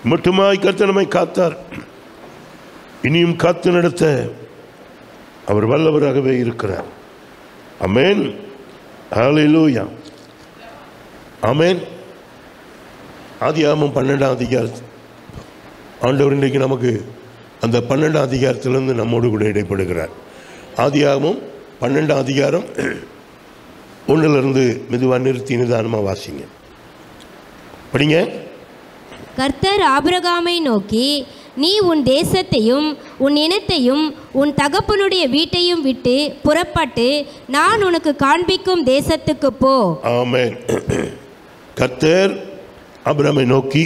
மட்டுமாய் கர்த்தர் நம்மை காத்தார் இனியும் காத்து நடத்த அவர் வல்லவராகவே இருக்கிறார் அமேன் ஹalleluya ஆமென் ஆதியாகமம் பன்னெண்டாம் அதிகாரம் ஆண்டவர் இன்றைக்கு நமக்கு அந்த பன்னெண்டாம் அதிகாரத்திலிருந்து நம்மோடு கூட இடைப்படுகிறார் ஆதியாகமம் பன்னெண்டாம் அதிகாரம் ஒன்றிலிருந்து மெதுவாக நிறுத்தி நிதானமாக வாசிங்க படிங்க கர்த்தர் ஆபிரகாமை நோக்கி நீ உன் தேசத்தையும் உன் இனத்தையும் உன் தகப்பனுடைய வீட்டையும் விட்டு புறப்பட்டு நான் உனக்கு காண்பிக்கும் தேசத்துக்கு போ ஆமென் கர்த்தர் அபிரமை நோக்கி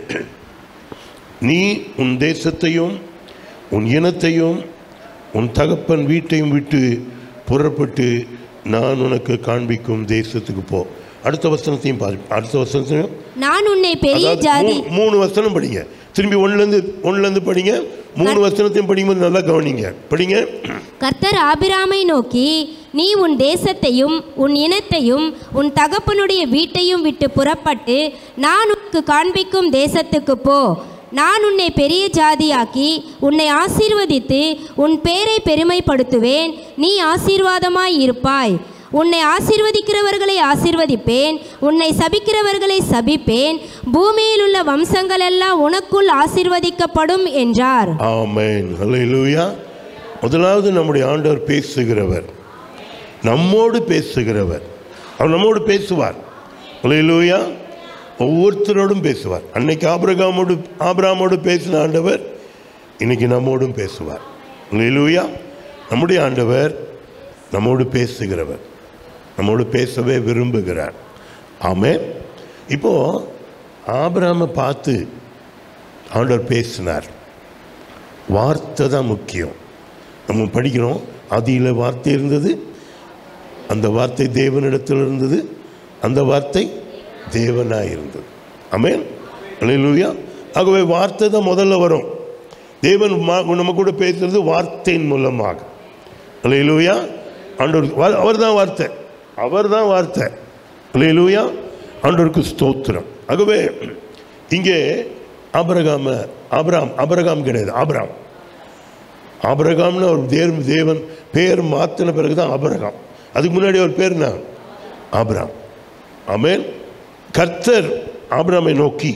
நீ உன் தேசத்தையும் உன் இனத்தையும் உன் தகப்பன் வீட்டையும் விட்டு புறப்பட்டு நான் உனக்கு காண்பிக்கும் தேசத்துக்கு போ அடுத்த வசனத்தையும் பாரு அடுத்த வசனத்தையும் நான் உன்னை பெரிய அதாவது ஜாதி மூணு- மூணு வசனம் படிங்க திரும்பி ஒன்றுலேருந்து ஒன்றுலேருந்து படிங்க மூணு வசனத்தையும் படிக்கும்போது நல்லா கவனிங்க படிங்க கர்த்தர் ஆபிராமை நோக்கி நீ உன் தேசத்தையும் உன் இனத்தையும் உன் தகப்பனுடைய வீட்டையும் விட்டு புறப்பட்டு நான் உனக்கு காண்பிக்கும் தேசத்துக்கு போ நான் உன்னை பெரிய ஜாதியாக்கி உன்னை ஆசீர்வதித்து உன் பேரை பெருமைப்படுத்துவேன் நீ ஆசீர்வாதமாய் இருப்பாய் உன்னை ஆசீர்வதிக்கிறவர்களை ஆசீர்வதிப்பேன் உன்னை சபிக்கிறவர்களை சபிப்பேன் பூமியில் உள்ள வம்சங்களெல்லாம் உனக்குள் ஆசீர்வதிக்கப்படும் என்றார் ஆமென் ஹalleluya முதலாவது நம்முடைய ஆண்டவர் பேசுகிறவர் நம்மோடு பேசுகிறவர் அவர் நம்மோடு பேசுவார் ஹalleluya ஒவ்வொருத்தரோடும் பேசுவார் அன்னைக்கு ஆபிரகாமோடு ஆபிரகாமோடு பேசின ஆண்டவர் இன்னைக்கு நம்மோடும் பேசுவார் ஹalleluya நம்முடைய ஆண்டவர் நம்மோடு பேசுகிறவர் நம்மோடு பேசவே விரும்புகிறார் ஆமென் இப்போ ஆபிரகாமை பார்த்து ஆண்டவர் பேசினார் வார்த்தை தான் முக்கியம் நம்ம படிக்கிறோம் அதில் வார்த்தை இருந்தது அந்த வார்த்தை தேவனிடத்தில் இருந்தது அந்த வார்த்தை தேவனாக இருந்தது ஆமென் அல்லேலூயா ஆகவே வார்த்தை தான் முதல்ல வரும் தேவன் மா- நம்ம கூட பேசுறது வார்த்தையின் மூலமாக அல்லேலூயா ஆண்டவர் அவர் தான் வார்த்தை அவர் தான் வார்த்தை அல்லேலூயா ஆண்டவருக்கு ஸ்தோத்திரம் ஆகவே இங்கே ஆபரகாம ஆபிராம் ஆபரகாம் கிடையாது ஆபிராம் ஆபரகாம்னு அவர் தேவ தேவன் பேர் மாற்றின பிறகு தான் ஆபரகாம் அதுக்கு முன்னாடி அவர் பேர் என்ன ஆபிராம் ஆமென் கர்த்தர் ஆபிராமை நோக்கி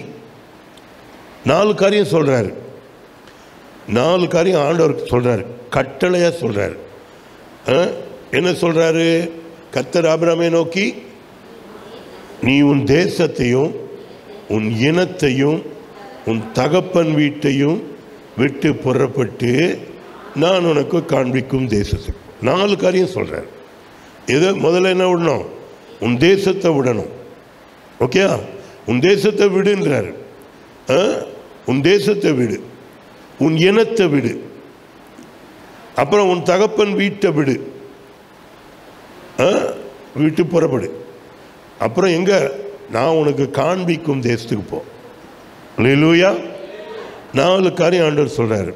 நாலு காரியம் சொல்றாரு நாலு காரியம் ஆண்டவர் சொல்றாரு கட்டளையா சொல்றாரு ஆ? என்ன சொல்றாரு கர்த்தர் ஆபிராமை நோக்கி நீ உன் தேசத்தையும் உன் இனத்தையும் உன் தகப்பன் வீட்டையும் விட்டு புறப்பட்டு நான் உனக்கு காண்பிக்கும் தேசத்துக்கு நாலு காரியம் சொல்றாரு எது முதல்ல என்ன விடணும் உன் தேசத்தை விடணும் ஓகே உன் தேசத்தை விடுன்றாரு ஆ? உன் தேசத்தை விடு உன் இனத்தை விடு அப்புறம் உன் தகப்பன் வீட்டை விடு ஆ? விட்டு புறப்படு அப்புறம் எங்க நான் உனக்கு காண்பிக்கும் தேசத்துக்கு போ லூயா நாலு காரியம் ஆண்டவர் சொல்றாரு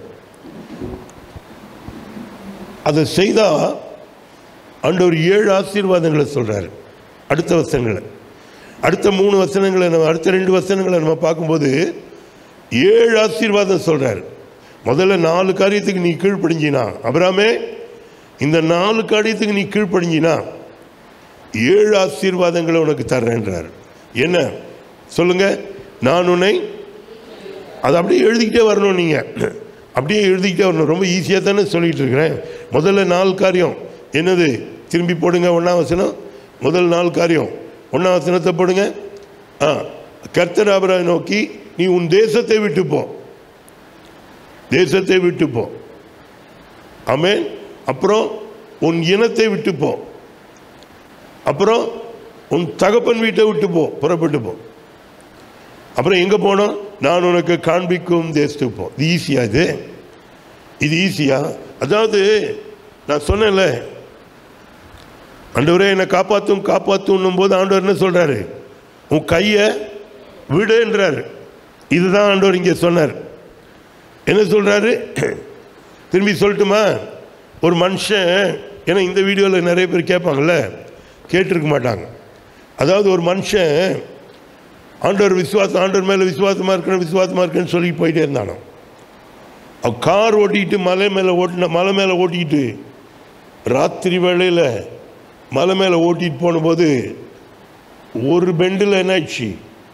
அதை செய்தா ஆண்டவர் ஏழு ஆசீர்வாதங்களை சொல்றாரு அடுத்த வசனங்களை அடுத்த மூணு வசனங்களை நம்ம அடுத்த ரெண்டு வசனங்களை நம்ம பார்க்கும்போது ஏழு ஆசீர்வாதம் சொல்றாரு முதல்ல நாலு காரியத்துக்கு நீ கீழ்ப்படிஞ்சினா அபராமே இந்த நாலு காரியத்துக்கு நீ கீழ்ப்படிஞ்சினா ஏழு ஆசீர்வாதங்களை உனக்கு தர்றேன்றார் என்ன சொல்லுங்க நான் உன்னை அதை அப்படியே எழுதிக்கிட்டே வரணும் நீங்கள் அப்படியே எழுதிக்கிட்டே வரணும் ரொம்ப ஈஸியாக தானே சொல்லிட்டு இருக்கிறேன் முதல்ல நாலு காரியம் என்னது திரும்பி போடுங்க ஒன்றாம் வசனம் முதல் நாலு காரியம் ஒன்றாம் வசனத்தை போடுங்க ஆ கர்த்தர் ஆபராவை நோக்கி நீ உன் தேசத்தை விட்டு போ தேசத்தை விட்டு போ ஆமென் அப்புறம் உன் இனத்தை விட்டு போ அப்புறம் உன் தகப்பன் வீட்டை விட்டு போ புறப்பட்டு போ அப்புறம் எங்கே போனோம் நான் உனக்கு காண்பிக்கும் தேசத்துக்கு போ இது ஈஸியா இது இது ஈஸியா அதாவது நான் சொன்னேன்ல ஆண்டவரே என்னை காப்பாற்றும் காப்பாற்றும் போது ஆண்டவர் என்ன சொல்றாரு உன் கையை விடுன்றாரு இதுதான் ஆண்டவர் இங்கே சொன்னார் என்ன சொல்றாரு திரும்பி சொல்லட்டுமா ஒரு மனுஷன் ஏன்னா இந்த வீடியோவில் நிறைய பேர் கேட்பாங்கல்ல கேட்டிருக்க மாட்டாங்க அதாவது ஒரு மனுஷன் ஆண்டவர் விசுவாசம் ஆண்டவர் மேலே விசுவாசமாக இருக்கணும் விசுவாசமாக இருக்கணும்னு சொல்லிட்டு போயிட்டே இருந்தானோ அவன் கார் ஓட்டிக்கிட்டு மலை மேலே ஓட்டின மலை மேலே ஓட்டிக்கிட்டு ராத்திரி வேளையில் மலை மேலே ஓட்டிட்டு போனபோது ஒரு பெண்டில் என்னாச்சு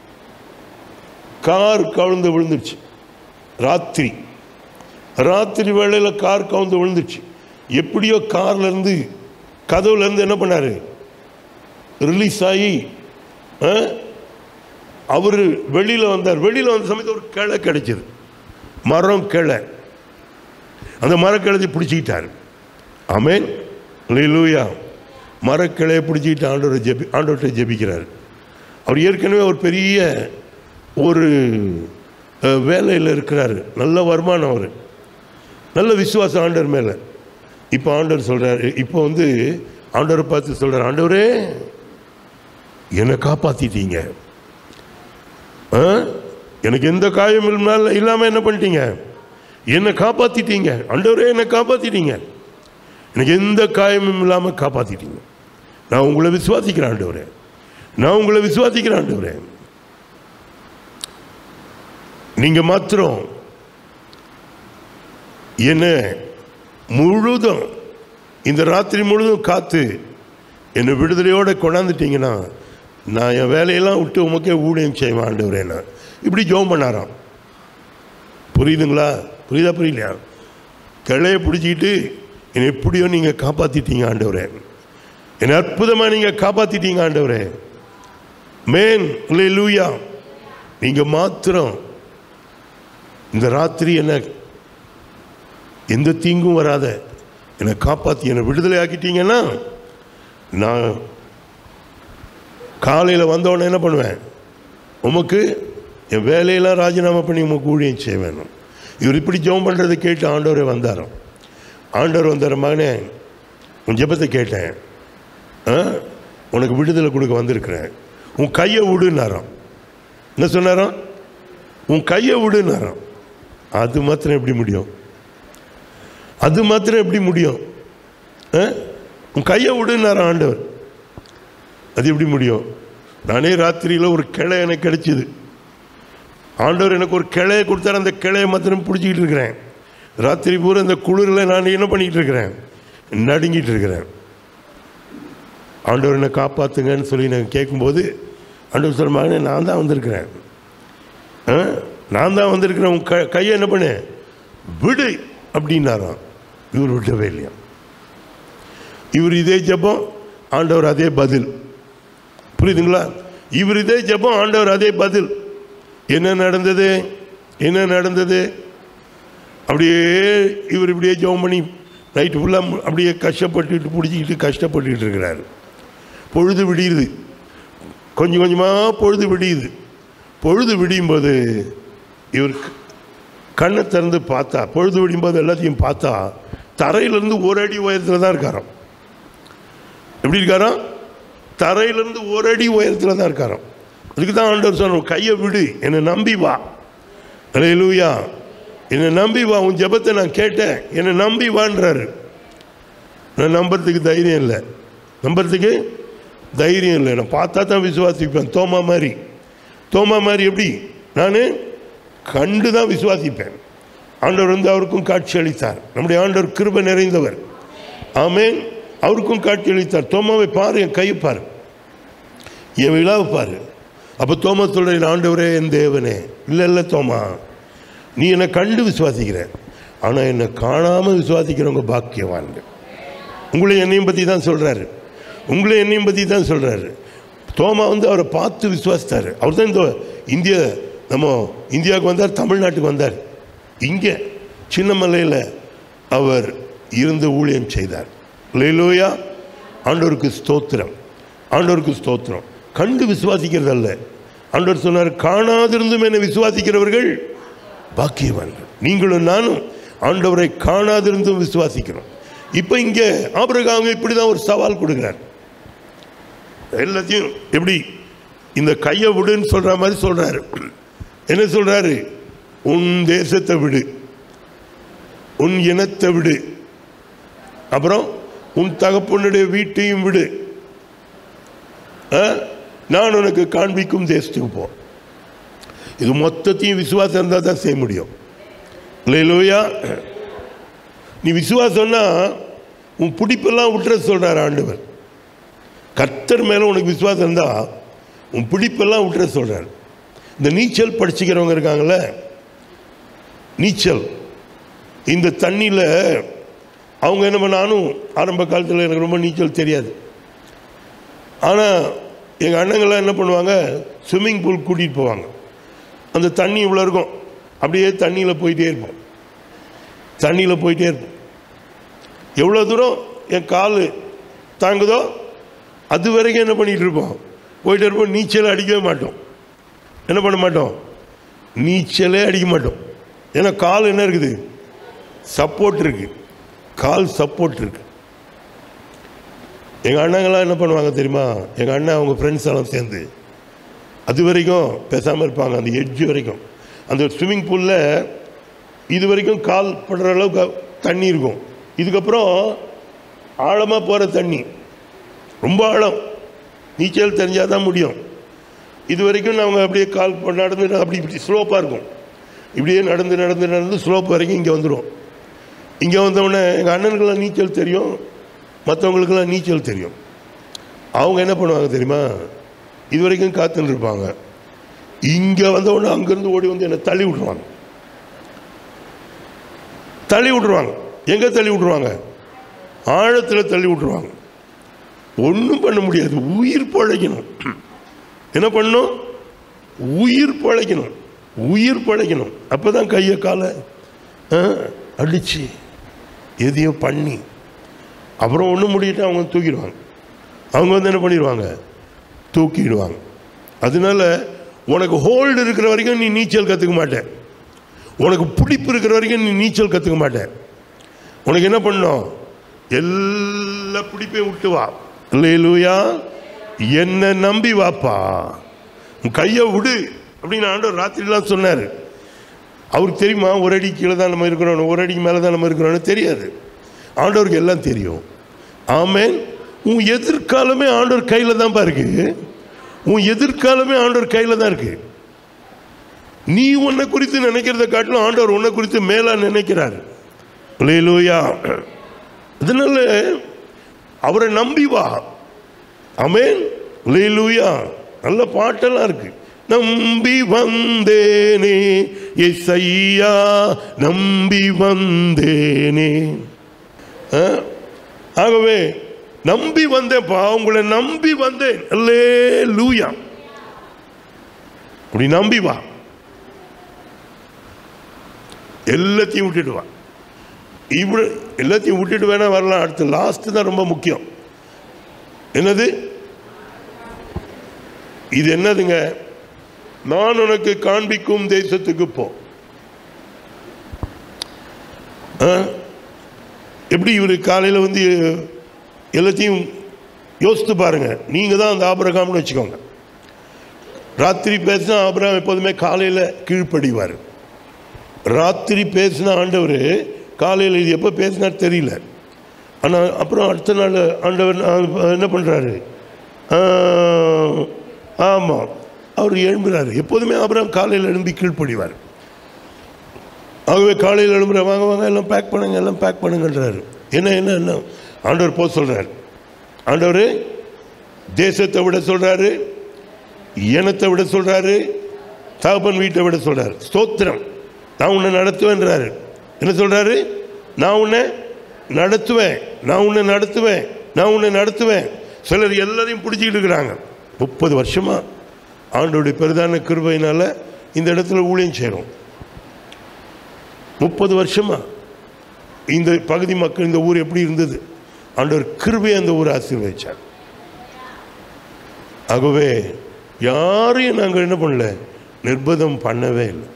கார் கவிழ்ந்து விழுந்துருச்சு ராத்திரி ராத்திரி வேளையில் கார் கவுந்து விழுந்துச்சு எப்படியோ கார்ல இருந்து கதவுல இருந்து என்ன பண்ணாரு ரிலீஸ் ஆகி அவர் வெளியில் வந்தார் வெளியில் வந்த சமயத்தில் ஒரு கிளை கிடைச்சது மரம் கிளை அந்த மரக்கிழத்தை பிடிச்சிக்கிட்டார் ஆமேன் லூயா மரக்கிளையை பிடிச்சிக்கிட்டு ஆண்டவரை ஜெபி ஆண்டவர்கிட்ட ஜெபிக்கிறார் அவர் ஏற்கனவே ஒரு பெரிய ஒரு அஹ், வேலையில் இருக்கிறாரு நல்ல வருமானம் அவர் நல்ல விசுவாசம் ஆண்டவர் மேலே இப்போ ஆண்டவர் சொல்கிறாரு இப்போ வந்து ஆண்டவரை பார்த்து சொல்கிறார் ஆண்டவரே என்னை காப்பாற்றிட்டீங்க ஆ? எனக்கு எந்த காயம் இல்லாமல் இல்லாமல் என்ன பண்ணிட்டீங்க என்னை காப்பாற்றிட்டீங்க ஆண்டவரே என்னை காப்பாற்றிட்டீங்க எனக்கு எந்த காயமும் இல்லாமல் காப்பாற்றிட்டீங்க நான் உங்களை விசுவாசிக்கிறேன் ஆண்டவரே நான் உங்களை விசுவாசிக்கிறேன் ஆண்டவரே நீங்க மாத்திரம் என்ன முழுதும் இந்த ராத்திரி முழுதும் காத்து என்னை விடுதலையோட கொண்டாந்துட்டீங்கன்னா நான் என் வேலையெல்லாம் விட்டு உமக்கே ஊழியம் செய்வேன் ஆண்டவரே நான் இப்படி ஜோம் பண்ணாராம் புரியுதுங்களா புரியுதா புரியலையா கிளைய பிடிச்சிக்கிட்டு என்னை எப்படியோ நீங்கள் காப்பாற்றிட்டீங்க ஆண்டவரே என்னை அற்புதமாக நீங்கள் காப்பாற்றிட்டீங்க ஆண்டவரே மேன் லூயா நீங்கள் மாத்திரம் இந்த ராத்திரி என்ன எந்த தீங்கும் வராத என்னை காப்பாற்றி என்னை விடுதலை ஆக்கிட்டீங்கன்னா நான் காலையில் வந்தவொடனே என்ன பண்ணுவேன் உமக்கு என் வேலையெல்லாம் ராஜினாமா பண்ணி உமக்கு ஊழியம் செய்ய வேணும் இவர் இப்படி ஜெபம் பண்ணுறதை கேட்டு ஆண்டவரே வந்தாராம் ஆண்டவர் வந்தார் மகனே உன் ஜெபத்தை கேட்டேன் ஆ? உனக்கு விடுதலை கொடுக்க வந்திருக்கிறேன் உன் கையை விடுனாராம் என்ன சொன்னாராம் உன் கையை விடுனாராம் அது மாத்திரம் எப்படி முடியும் அது மாத்திரம் எப்படி முடியும் ஆ? உன் கையை விடுனாராம் ஆண்டவர் அது எப்படி முடியும் நானே ராத்திரியில் ஒரு கிளை எனக்கு கிடைச்சிது ஆண்டவர் எனக்கு ஒரு கிளையை கொடுத்தாரு அந்த கிளையை மாத்திரம் பிடிச்சிக்கிட்டு இருக்கிறேன் ராத்திரி பூரா இந்த குளிரில் நான் என்ன பண்ணிக்கிட்டு இருக்கிறேன் நடுங்கிட்டு இருக்கிறேன் ஆண்டவர் என்னை காப்பாத்துங்கன்னு சொல்லி நான் கேட்கும்போது ஆண்டவர் சொல்ற மகனே நான் தான் வந்திருக்கிறேன் ஆ? நான் தான் வந்திருக்கிறேன் உன் க கையை என்ன பண்ணு விடு அப்படின்னாராம் இவர் விடவே இல்லையா இவர் இதே ஜெபம் ஆண்டவர் அதே பதில் புரியுதுங்களா இவர் இதே ஜெபம் ஆண்டவர் அதே பதில் என்ன நடந்தது என்ன நடந்தது அப்படியே இவர் இப்படியே ஜெபம் பண்ணி நைட்டு ஃபுல்லாக அப்படியே கஷ்டப்பட்டுட்டு பிடிச்சிக்கிட்டு கஷ்டப்பட்டுக்கிட்டு இருக்கிறாரு பொழுது விடியுது கொஞ்சம் கொஞ்சமாக பொழுது விடியுது பொழுது விடியும் போது இவர் க- கண்ணை திறந்து பார்த்தா பொழுது விடியும் போது எல்லாத்தையும் பார்த்தா தரையிலேருந்து ஒரு அடி உயரத்தில் தான் இருக்காராம் எப்படி இருக்காராம் தரையிலேருந்து ஒரு அடி உயரத்தில் தான் இருக்காராம் அதுக்கு தான் ஆண்டவர் சொன்ன கையை விடு என்னை நம்பி வா லூயா என்னை நம்பி வா உன் ஜெபத்தை நான் கேட்டேன் என்னை நம்பி வான்றாரு நான் நம்புறதுக்கு தைரியம் இல்லை நம்புறதுக்கு தைரியம் இல்லை நான் பார்த்தா தான் விசுவாசிப்பேன் தோமா மாதிரி தோமா மாதிரி எப்படி நான் கண்டு தான் விசுவாசிப்பேன் ஆண்டவர் வந்து அவருக்கும் காட்சி அளித்தார் நம்முடைய ஆண்டவர் கிருபை நிறைந்தவர் ஆமென் அவருக்கும் காட்சி அளித்தார் தோமாவை பாரு என் கையை பாரு என் விழாவை பாரு அப்போ தோமா சொல்கிறேன் ஆண்டவரே என் தேவனே இல்லை இல்லை தோமா நீ என்னை கண்டு விசுவாசிக்கிற ஆனால் என்னை காணாமல் விசுவாசிக்கிறவங்க பாக்கியவான்கள் உங்களை என்னையும் பற்றி தான் சொல்கிறாரு உங்களை என்னையும் பற்றி தான் சொல்கிறாரு தோமா வந்து அவரை பார்த்து விசுவாசித்தார் அவர் தான் இந்த இந்திய நம்ம இந்தியாவுக்கு வந்தார் தமிழ்நாட்டுக்கு வந்தார் இங்கே சின்னமலையில் அவர் இருந்து ஊழியம் செய்தார் லேலோயா ஆண்டவருக்கு ஸ்தோத்திரம் ஆண்டவருக்கு ஸ்தோத்திரம் கண்டு விசுவாசிக்கிறது அல்ல ஆண்டவர் சொன்னார் காணாதிருந்தும் என்னை விசுவாசிக்கிறவர்கள் பாக்கியவான்கள் நீங்களும் நானும் ஆண்டவரை காணாதிருந்தும் விசுவாசிக்கிறோம் இப்போ இங்கே ஆபிரகாம் இப்படி தான் ஒரு சவால் கொடுக்குறார் எல்லாத்தையும் எப்படி இந்த கையை விடுன்னு சொல்ற மாதிரி சொல்றாரு என்ன சொல்றாரு உன் தேசத்தை விடு உன் இனத்தை விடு அப்புறம் உன் தகப்பனுடைய வீட்டையும் விடு ஆ? நான் உனக்கு காண்பிக்கும் தேசத்துக்கு போ இது மொத்தத்தையும் விசுவாசம் இருந்தால் தான் செய்ய முடியும் இல்லையா நீ விசுவாசம்னா உன் பிடிப்பெல்லாம் விட்டுற சொல்கிறார் ஆண்டவர் கர்த்தர் மேலே உனக்கு விசுவாசம் இருந்தால் உன் பிடிப்பெல்லாம் விட்டுற சொல்கிறார் இந்த நீச்சல் படிச்சுக்கிறவங்க இருக்காங்களே நீச்சல் இந்த தண்ணியில் அவங்க என்ன பண்ணாலும் ஆரம்ப காலத்தில் எனக்கு ரொம்ப நீச்சல் தெரியாது ஆனால் எங்கள் அண்ணங்கள்லாம் என்ன பண்ணுவாங்க ஸ்விம்மிங் பூல் கூட்டிகிட்டு போவாங்க அந்த தண்ணி இவ்வளோ இருக்கும் அப்படியே தண்ணியில் போயிட்டே இருப்போம் தண்ணியில் போயிட்டே இருப்போம் எவ்வளோ தூரம் என் கால் தாங்குதோ அது வரைக்கும் என்ன பண்ணிகிட்டு இருப்போம் போயிட்டே இருப்போம் நீச்சல் அடிக்கவே மாட்டோம் என்ன பண்ண மாட்டோம் நீச்சலே அடிக்க மாட்டோம் ஏன்னா கால் என்ன இருக்குது சப்போர்ட் இருக்கு கால் சப்போர்ட் இருக்கு எங்கள் அண்ணங்கள்லாம் என்ன பண்ணுவாங்க தெரியுமா எங்கள் அண்ணன் அவங்க ஃப்ரெண்ட்ஸ் எல்லாம் சேர்ந்து அது வரைக்கும் பேசாமல் இருப்பாங்க அந்த எட்ஜ் வரைக்கும் அந்த ஸ்விம்மிங் பூலில் இது வரைக்கும் கால் படுற அளவுக்கு தண்ணி இருக்கும் இதுக்கப்புறம் ஆழமாக போகிற தண்ணி ரொம்ப ஆழம் நீச்சல் தெரிஞ்சால் தான் முடியும் இது வரைக்கும் அவங்க அப்படியே கால் ப- நடந்து அப்படி இப்படி ஸ்லோப்பாக இருக்கும் இப்படியே நடந்து நடந்து நடந்து ஸ்லோப் வரைக்கும் இங்கே வந்துடும் இங்கே வந்தவுடனே எங்கள் அண்ணனுக்கெல்லாம் நீச்சல் தெரியும் மற்றவங்களுக்கெல்லாம் நீச்சல் தெரியும் அவங்க என்ன பண்ணுவாங்க தெரியுமா இது வரைக்கும் காத்துன்னு இருப்பாங்க இங்கே வந்தவுடனே அங்கேருந்து ஓடி வந்து என்னை தள்ளி விட்ருவாங்க தள்ளி விட்ருவாங்க எங்கே தள்ளி விட்ருவாங்க ஆழத்தில் தள்ளி விட்ருவாங்க ஒன்றும் பண்ண முடியாது உயிர் பழைக்கணும் என்ன பண்ணணும் உயிர் பழைக்கணும் உயிர் பழைக்கணும் அப்போ தான் கையை காலை ஆ, அடிச்சு எதையும் பண்ணி அப்புறம் ஒன்றும் முடியிட்டு அவங்க தூக்கிடுவாங்க அவங்க வந்து என்ன பண்ணிடுவாங்க தூக்கிடுவாங்க அதனால உனக்கு ஹோல்டு இருக்கிற வரைக்கும் நீ நீச்சல் கற்றுக்க மாட்ட உனக்கு பிடிப்பு இருக்கிற வரைக்கும் நீ நீச்சல் கற்றுக்க மாட்ட உனக்கு என்ன பண்ணணும் எல்லா பிடிப்பையும் விட்டு வா இல்லையா என்னை நம்பி வாப்பா உன் கையை விடு அப்படின்னு ஆண்டவர் ராத்திரிலாம் சொன்னார் அவருக்கு தெரியுமா ஒரு அடி கீழே தான் நம்ம இருக்கிறோம் ஒரு அடிக்கு மேலே தான் நம்ம இருக்கிறோம்னு தெரியாது ஆண்டவருக்கு எல்லாம் தெரியும் ஆமென் உன் எதிர்காலமே ஆண்டவர் கையில் தான்ப்பா இருக்கு உன் எதிர்காலமே ஆண்டவர் கையில் தான் இருக்கு நீ உன்னை குறித்து நினைக்கிறத காட்டிலும் ஆண்டவர் உன்னை குறித்து மேலா நினைக்கிறார் லூயா அதனால அவரை நம்பி வா அமேன் லூயா நல்ல பாட்டெல்லாம் இருக்கு நம்பி வந்தேனே எஸ்ஐயா நம்பி வந்தேனே ஆ? ஆகவே நம்பி வந்தேன்ப்பா உங்களை நம்பி வந்தேன் அல்லே லூயா அப்படி நம்பி வா எல்லாத்தையும் விட்டுட்டு வா இவ்வளோ எல்லாத்தையும் விட்டுட்டு வேணா வரலாம் அடுத்து லாஸ்ட் தான் ரொம்ப முக்கியம் என்னது இது என்னதுங்க நான் உனக்கு காண்பிக்கும் தேசத்துக்கு போ ஆ? எப்படி இவர் காலையில் வந்து எல்லாத்தையும் யோசித்து பாருங்க நீங்கள் தான் அந்த ஆபரகாம்னு வச்சுக்கோங்க ராத்திரி பேசினா ஆபரகாம் எப்போதுமே காலையில் கீழ்ப்படிவார் ராத்திரி பேசின ஆண்டவர் காலையில் இது எப்போ பேசினார் தெரியல ஆனால் அப்புறம் அடுத்த நாள் ஆண்டவர் ஆ, என்ன பண்ணுறாரு ஆமாம் அவர் எழும்புறாரு எப்போதுமே அப்புறம் காலையில் எழும்பி கீழ்ப்படிவார் ஆகவே காலையில் எழும்புற வாங்க வாங்க எல்லாம் பேக் பண்ணுங்க எல்லாம் பேக் பண்ணுங்கன்றாரு என்ன என்ன என்ன ஆண்டவர் போக சொல்கிறார் ஆண்டவர் தேசத்தை விட சொல்கிறாரு இனத்தை விட சொல்கிறாரு தகப்பன் வீட்டை விட சொல்கிறார் ஸ்தோத்திரம் நான் உன்னை நடத்துவேன்றாரு என்ன சொல்கிறாரு நான் உன்னை நடத்துவேன் நான் உன்னை நடத்துவேன் நான் உன்னை நடத்துவேன் சிலர் எல்லாரையும் பிடிச்சிக்கிட்டு இருக்கிறாங்க முப்பது வருஷமா ஆண்டோடைய பெரிதான கிருபையினால இந்த இடத்துல ஊழியம் செய்கிறோம் முப்பது வருஷமா இந்த பகுதி மக்கள் இந்த ஊர் எப்படி இருந்தது ஆண்டவர் கிருபை அந்த ஊரை ஆசீர்வதிச்சார் ஆகவே யாரையும் நாங்கள் என்ன பண்ணல நிர்பந்தம் பண்ணவே இல்லை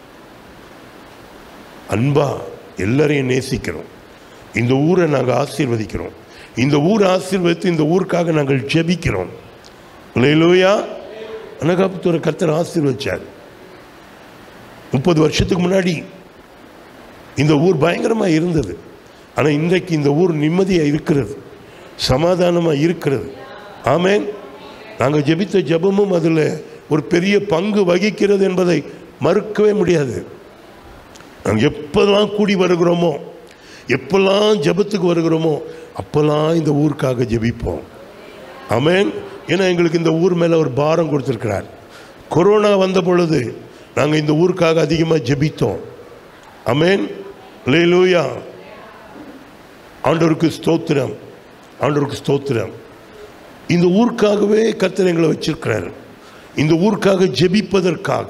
அன்பா எல்லாரையும் நேசிக்கிறோம் இந்த ஊரை நாங்கள் ஆசீர்வதிக்கிறோம் இந்த ஊர் ஆசீர்வதித்து இந்த ஊருக்காக நாங்கள் ஜெபிக்கிறோம் இல்லையிலோயா அனகாபுத்தூரை கர்த்தர் ஆசீர்வதிச்சார் முப்பது வருஷத்துக்கு முன்னாடி இந்த ஊர் பயங்கரமாக இருந்தது ஆனால் இன்றைக்கு இந்த ஊர் நிம்மதியாக இருக்கிறது சமாதானமாக இருக்கிறது ஆமேன் நாங்கள் ஜெபித்த ஜெபமும் அதில் ஒரு பெரிய பங்கு வகிக்கிறது என்பதை மறுக்கவே முடியாது நாங்கள் எப்போல்லாம் கூடி வருகிறோமோ எப்பெல்லாம் ஜெபத்துக்கு வருகிறோமோ அப்போல்லாம் இந்த ஊருக்காக ஜெபிப்போம் ஆமென் ஏன்னா எங்களுக்கு இந்த ஊர் மேலே ஒரு பாரம் கொடுத்துருக்கிறார் கொரோனா வந்த பொழுது நாங்கள் இந்த ஊருக்காக அதிகமாக ஜெபித்தோம் ஆமென் லேலூயா ஆண்டவருக்கு ஸ்தோத்திரம் ஆண்டவருக்கு ஸ்தோத்திரம் இந்த ஊருக்காகவே கர்த்தர் எங்களை வச்சிருக்கிறார் இந்த ஊருக்காக ஜெபிப்பதற்காக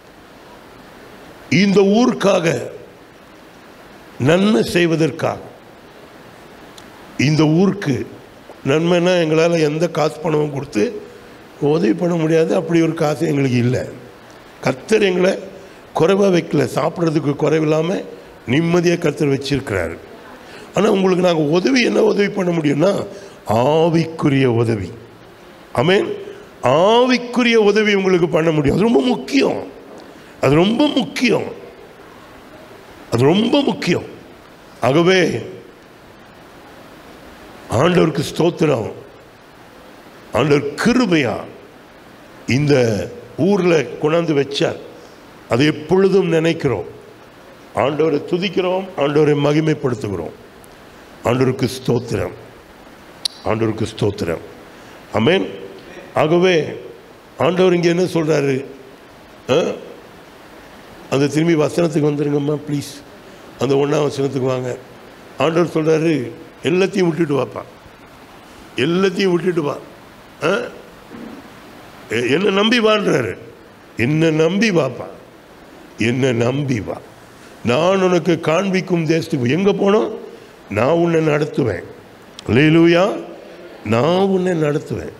இந்த ஊருக்காக நன்மை செய்வதற்காக இந்த ஊருக்கு நன்மைனா எங்களால் எந்த காசு பணமும் கொடுத்து உதவி பண்ண முடியாது அப்படி ஒரு காசு எங்களுக்கு இல்லை கர்த்தர் எங்களை குறைவாக வைக்கல சாப்பிட்றதுக்கு குறைவில்லாமல் நிம்மதியாக கர்த்தர் வச்சிருக்கிறாரு ஆனால் உங்களுக்கு நாங்கள் உதவி என்ன உதவி பண்ண முடியும்னா ஆவிக்குரிய உதவி ஆமென் ஆவிக்குரிய உதவி உங்களுக்கு பண்ண முடியும் அது ரொம்ப முக்கியம் அது ரொம்ப முக்கியம் அது ரொம்ப முக்கியம் ஆகவே ஆண்டவருக்கு ஸ்தோத்திரம் ஆண்டவர் கிருபையா இந்த ஊரில் கொண்டாந்து வச்சார் அதை எப்பொழுதும் நினைக்கிறோம் ஆண்டவரை துதிக்கிறோம் ஆண்டவரை மகிமைப்படுத்துகிறோம் ஆண்டவருக்கு ஸ்தோத்திரம் ஆண்டவருக்கு ஸ்தோத்திரம் ஆமென் ஆகவே ஆண்டவர் இங்கே என்ன சொல்கிறாரு அந்த திரும்பி வசனத்துக்கு வந்துருங்கம்மா ப்ளீஸ் அந்த ஒன்றாம் வசனத்துக்கு வாங்க ஆண்டவர் சொல்கிறாரு எல்லாத்தையும் விட்டுட்டு வாப்பா எல்லாத்தையும் விட்டுட்டு வா ஆ? எ- என்னை நம்பி வான்றாரு என்னை நம்பி வாப்பா என்னை நம்பி வா நான் உனக்கு காண்பிக்கும் தேசத்துக்கு எங்கே போனோம் நான் உன்னை நடத்துவேன் லேலூயா நான் உன்னை நடத்துவேன்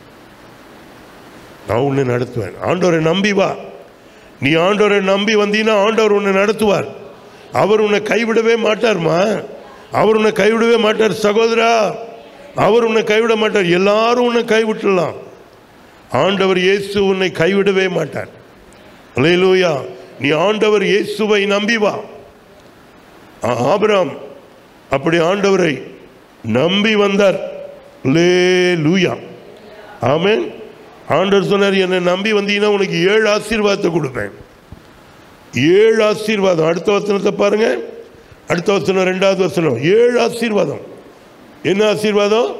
நான் உன்னை நடத்துவேன் ஆண்டவரை நம்பி வா நீ ஆண்டவரை நம்பி வந்தீன்னா ஆண்டவர் உன்னை நடத்துவார் அவர் உன்னை கைவிடவே மாட்டார்மா அவர் உன்னை கைவிடவே மாட்டார் சகோதரா அவர் உன்னை கைவிட மாட்டார் எல்லாரும் உன்னை கைவிட்டுடலாம் ஆண்டவர் இயேசு உன்னை கைவிடவே மாட்டார் அல்லேலூயா நீ ஆண்டவர் இயேசுவை நம்பி வா ஆ- ஆபிரகாம் அப்படி ஆண்டவரை நம்பி வந்தார் லேலூயா ஆமென் ஆண்டவர் சொன்னார் என்னை நம்பி வந்தீங்கன்னா உனக்கு ஏழு ஆசீர்வாதத்தை கொடுப்பேன் ஏழு ஆசீர்வாதம் அடுத்த வசனத்தை பாருங்க அடுத்த வசனம் ரெண்டாவது வசனம் ஏழு ஆசீர்வாதம் என்ன ஆசீர்வாதம்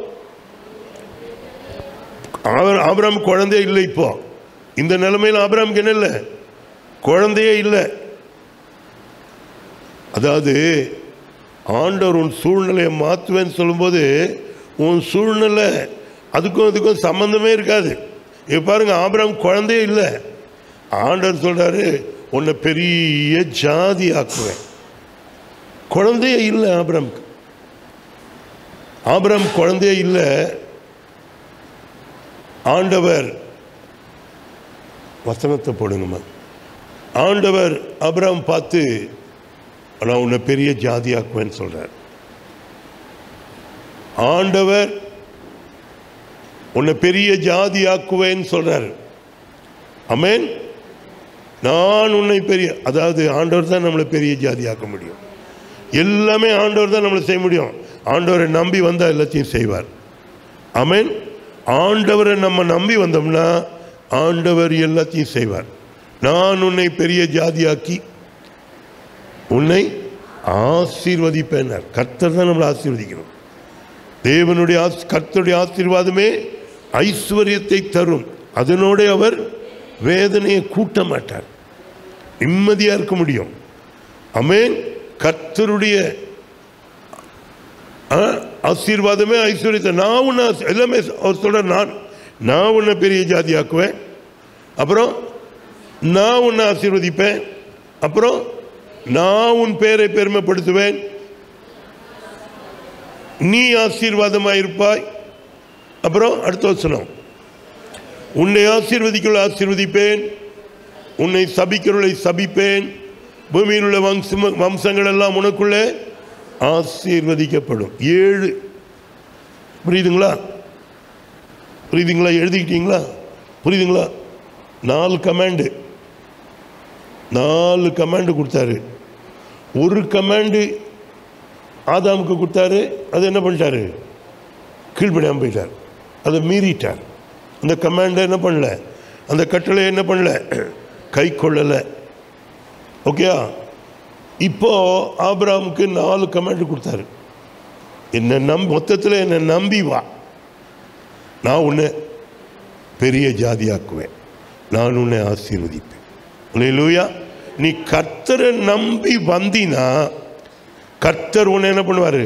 அவர் ஆபிராம் குழந்தையே இல்லை இப்போ இந்த நிலைமையில் ஆபிராமுக்கு என்ன இல்லை குழந்தையே இல்லை அதாவது ஆண்டவர் உன் சூழ்நிலையை மாற்றுவேன்னு சொல்லும்போது உன் சூழ்நிலை அதுக்கும் இதுக்கும் சம்பந்தமே இருக்காது இப்போ பாருங்க ஆபிராம் குழந்தையே இல்லை ஆண்டவர் சொல்றாரு உன்னை பெரிய ஜாதி ஆக்குவேன் குழந்தையே இல்லை ஆபிராமுக்கு ஆபிராம் குழந்தையே இல்லை ஆண்டவர் வசனத்தை போடுங்கம்மா ஆண்டவர் அபிராம் பார்த்து நான் உன்னை பெரிய ஜாதியாக்குவேன்னு சொல்றார் ஆண்டவர் உன்னை பெரிய ஜாதியாக்குவேன்னு சொல்றார் அமேன் நான் உன்னை பெரிய அதாவது ஆண்டவர் தான் நம்மளை பெரிய ஜாதியாக்க முடியும் எல்லாமே ஆண்டவர் தான் நம்மளை செய்ய முடியும் ஆண்டவரை நம்பி வந்தால் எல்லாத்தையும் செய்வார் அமேன் ஆண்டவரை நம்ம நம்பி வந்தோம்னா ஆண்டவர் எல்லாத்தையும் செய்வார் நான் உன்னை பெரிய ஜாதியாக்கி உன்னை ஆசீர்வதிப்பேனார் கர்த்தர் தான் நம்மளை ஆசீர்வதிக்கணும் தேவனுடைய ஆஸ் கர்த்தருடைய ஆசீர்வாதமே ஐஸ்வர்யத்தை தரும் அதனோட அவர் வேதனையை கூட்ட மாட்டார் நிம்மதியாக இருக்க முடியும் அமேன் கர்த்தருடைய ஆ, ஆசீர்வாதமே ஐஸ்வர்யத்தை நான் உன்னை ஆசி- எல்லாமே அவர் சொல்ற நான் நான் உன்னை பெரிய ஜாதி ஆக்குவேன் அப்புறம் நான் உன்னை ஆசீர்வதிப்பேன் அப்புறம் நான் உன் பேரை பெருமைப்படுத்துவேன் நீ ஆசீர்வாதமாக இருப்பாய் அப்புறம் அடுத்த வசனம் உன்னை ஆசீர்வதிக்குள்ள ஆசீர்வதிப்பேன் உன்னை சபிக்கிறவளை சபிப்பேன் பூமியில் உள்ள வம்சம் வம்சங்கள் எல்லாம் உனக்குள்ளே ஆசீர்வதிக்கப்படும் ஏழு புரியுதுங்களா புரியுதுங்களா எழுதிக்கிட்டீங்களா புரியுதுங்களா நாலு கமாண்டு நாலு கமாண்டு கொடுத்தாரு ஒரு கமாண்டு ஆதாமுக்கு கொடுத்தாரு அது என்ன பண்ணிட்டாரு கீழ்ப்படியாமல் போயிட்டார் அதை மீறிட்டார் இந்த கமாண்டை என்ன பண்ணல அந்த கட்டளை என்ன பண்ணல கை கொள்ளலை ஓகேயா இப்போ ஆபிரகாமுக்கு நாலு கமெண்ட் கொடுத்தாரு என்ன நம் மொத்தத்தில் என்னை நம்பி வா நான் உன்னை பெரிய ஜாதியாக்குவேன் நான் உன்னை ஆசீர்வதிப்பேன் லூயா நீ கர்த்தரை நம்பி வந்தினா கர்த்தர் உன்னை என்ன பண்ணுவார்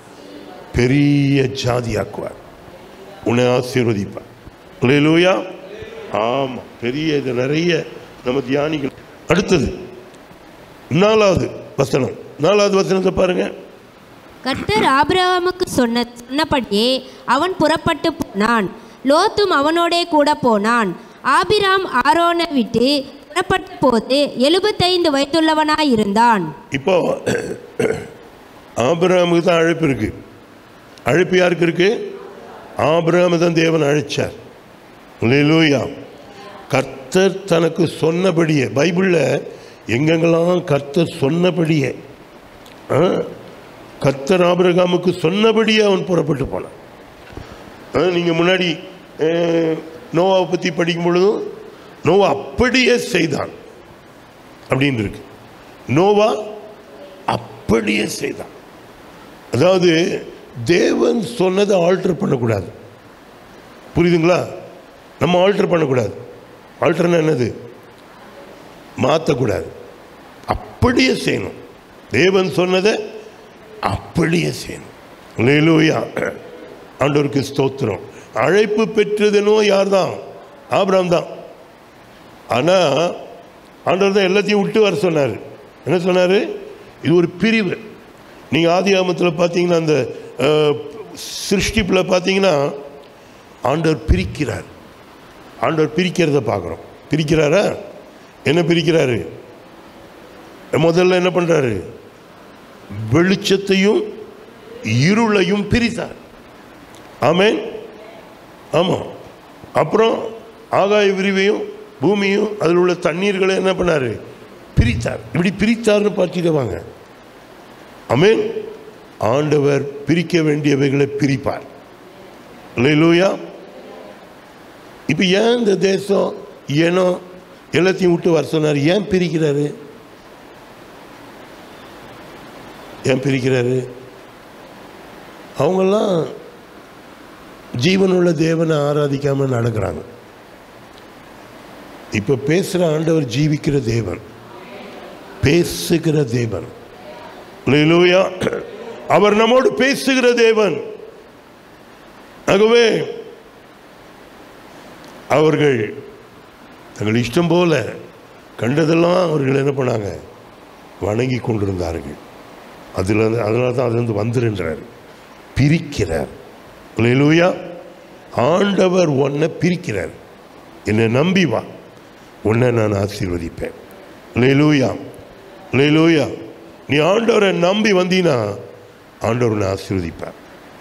பெரிய ஜாதியாக்குவார் உன்னை ஆசீர்வதிப்பார் லூயா ஆமாம் பெரிய இது நிறைய நம்ம தியானிகள் அடுத்தது நாலாவது வசனம் நாலாவது வசனத்தை பாருங்க கர்த்தர் ஆபிரகாமுக்கு சொன்ன சொன்னபடியே அவன் புறப்பட்டு போனான் லோத்தும் அவனோடே கூட போனான் ஆபிராம் ஆரோனை விட்டு புறப்பட்ட போது எழுபத்தைந்து வயதுள்ளவனாய் இருந்தான் இப்போ ஆபிரகாமுக்கு தான் அழைப்பு இருக்கு அழைப்பு யாருக்கு இருக்கு ஆபிரகாமு தான் தேவன் அழைச்சார் லூயா கர்த்தர் தனக்கு சொன்னபடியே பைபிளில் எங்கெங்கெல்லாம் கர்த்தர் சொன்னபடியே ஆ, கர்த்தர் ஆபிரகாமுக்கு சொன்னபடியே அவன் புறப்பட்டு போனான் நீங்கள் முன்னாடி அஹ், நோவாவை பற்றி படிக்கும் பொழுதும் நோவா அப்படியே செய்தான் அப்படின்னு இருக்கு நோவா அப்படியே செய்தான் அதாவது தேவன் சொன்னதை ஆல்டர் பண்ணக்கூடாது புரியுதுங்களா நம்ம ஆல்டர் பண்ணக்கூடாது ஆல்டர்னா என்னது மாற்றக்கூடாது அப்படியே செய்யணும் தேவன் சொன்னதை அப்படியே செய்யணும் லேலூயா ஆண்டவருக்கு ஸ்தோத்திரம் அழைப்பு பெற்றதுனோ யார் தான் ஆபிராம் தான் ஆனால் ஆண்டவர் தான் எல்லாத்தையும் விட்டு வர சொன்னார் என்ன சொன்னார் இது ஒரு பிரிவு நீங்கள் ஆதி ஆமத்தில் பார்த்தீங்கன்னா அந்த அஹ், சிருஷ்டிப்பில் பார்த்தீங்கன்னா ஆண்டவர் பிரிக்கிறார் ஆண்டவர் பிரிக்கிறத பார்க்குறோம் பிரிக்கிறாரா என்ன பிரிக்கிறாரு முதல்ல என்ன பண்ணுறாரு வெளிச்சத்தையும் இருளையும் பிரித்தார் ஆமென் ஆமாம் அப்புறம் ஆகாய விரிவையும் பூமியும் அதில் உள்ள தண்ணீர்களை என்ன பண்ணார் பிரித்தார் இப்படி பிரித்தார்னு பார்த்துட்டு வாங்க ஆமென் ஆண்டவர் பிரிக்க வேண்டியவைகளை பிரிப்பார் லூயா இப்போ ஏன் இந்த தேசம் ஏனோ எல்லாத்தையும் விட்டு வர சொன்னார் ஏன் பிரிக்கிறாரு ஏன் பிரிக்கிறாரு அவங்கெல்லாம் ஜீவனுள்ள தேவனை ஆராதிக்காம நடக்கிறாங்க இப்ப பேசுற ஆண்டவர் ஜீவிக்கிற தேவன் பேசுகிற தேவன் அல்லேலூயா அவர் நம்மோடு பேசுகிற தேவன் ஆகவே அவர்கள் தங்கள் இஷ்டம் போல கண்டதெல்லாம் அவர்கள் என்ன பண்ணாங்க வணங்கி கொண்டிருந்தார்கள் அதில் அதனால தான் அதுலேருந்து வந்துருன்றார் பிரிக்கிறார் லூயா ஆண்டவர் உன்னை பிரிக்கிறார் என்னை நம்பி வா உன்னை நான் ஆசீர்வதிப்பேன் லூயா லூயா நீ ஆண்டவரை நம்பி வந்தீன்னா ஆண்டவர் உன்னை ஆசீர்வதிப்பார்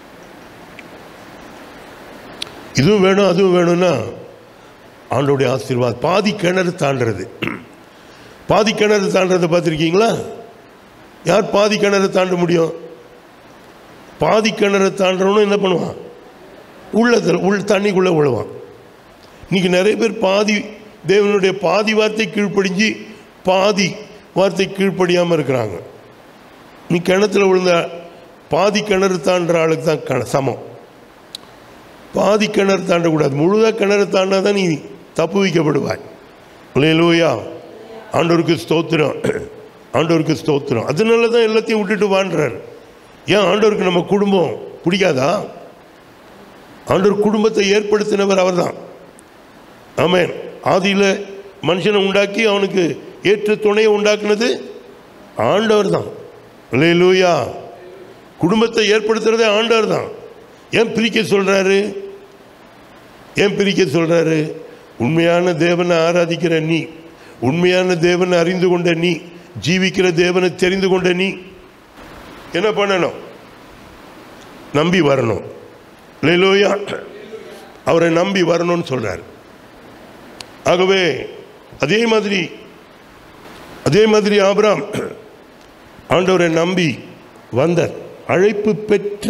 இதுவும் வேணும் அதுவும் வேணும்னா ஆண்டோடைய ஆசீர்வாத் பாதி கிணறு தாண்டுறது பாதி கிணறு தாண்டதை பார்த்துருக்கீங்களா யார் பாதி கிணறு தாண்ட முடியும் பாதி கிணறு தாண்டவனும் என்ன பண்ணுவான் உள்ளத்தில் உள் தண்ணிக்குள்ளே விழுவான் இன்னைக்கு நிறைய பேர் பாதி தேவனுடைய பாதி வார்த்தை கீழ்ப்படிஞ்சு பாதி வார்த்தை கீழ்ப்படியாமல் இருக்கிறாங்க நீ கிணத்துல விழுந்த பாதி கிணறு தாண்டுற ஆளுக்கு தான் கண சமம் பாதி கிணறு தாண்டக்கூடாது முழுதாக கிணறு தாண்டா தான் நீ தப்பு வைக்கப்படுவாய் லூயா ஆண்டவருக்கு ஸ்தோத்திரம் ஆண்டவருக்கு ஸ்தோத்திரம் அதனால தான் எல்லாத்தையும் விட்டுட்டு வாழ்றாரு ஏன் ஆண்டவருக்கு நம்ம குடும்பம் பிடிக்காதா ஆண்டவர் குடும்பத்தை ஏற்படுத்தினவர் அவர்தான் ஆமென் ஆதியில் மனுஷனை உண்டாக்கி அவனுக்கு ஏற்ற துணையை உண்டாக்குனது ஆண்டவர் தான் லூயா குடும்பத்தை ஏற்படுத்துறதே ஆண்டவர் தான் ஏன் பிரிக்க சொல்றாரு ஏன் பிரிக்க சொல்றாரு உண்மையான தேவனை ஆராதிக்கிற நீ உண்மையான தேவனை அறிந்து கொண்ட நீ ஜீவிக்கிற தேவனை தெரிந்து கொண்ட நீ என்ன பண்ணணும் நம்பி வரணும் லோயா அவரை நம்பி வரணும்னு சொல்றார் ஆகவே அதே மாதிரி அதே மாதிரி ஆபிராம் ஆண்டவரை நம்பி வந்தார் அழைப்பு பெற்ற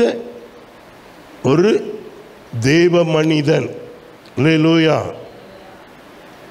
ஒரு தேவ மனிதன் லூயா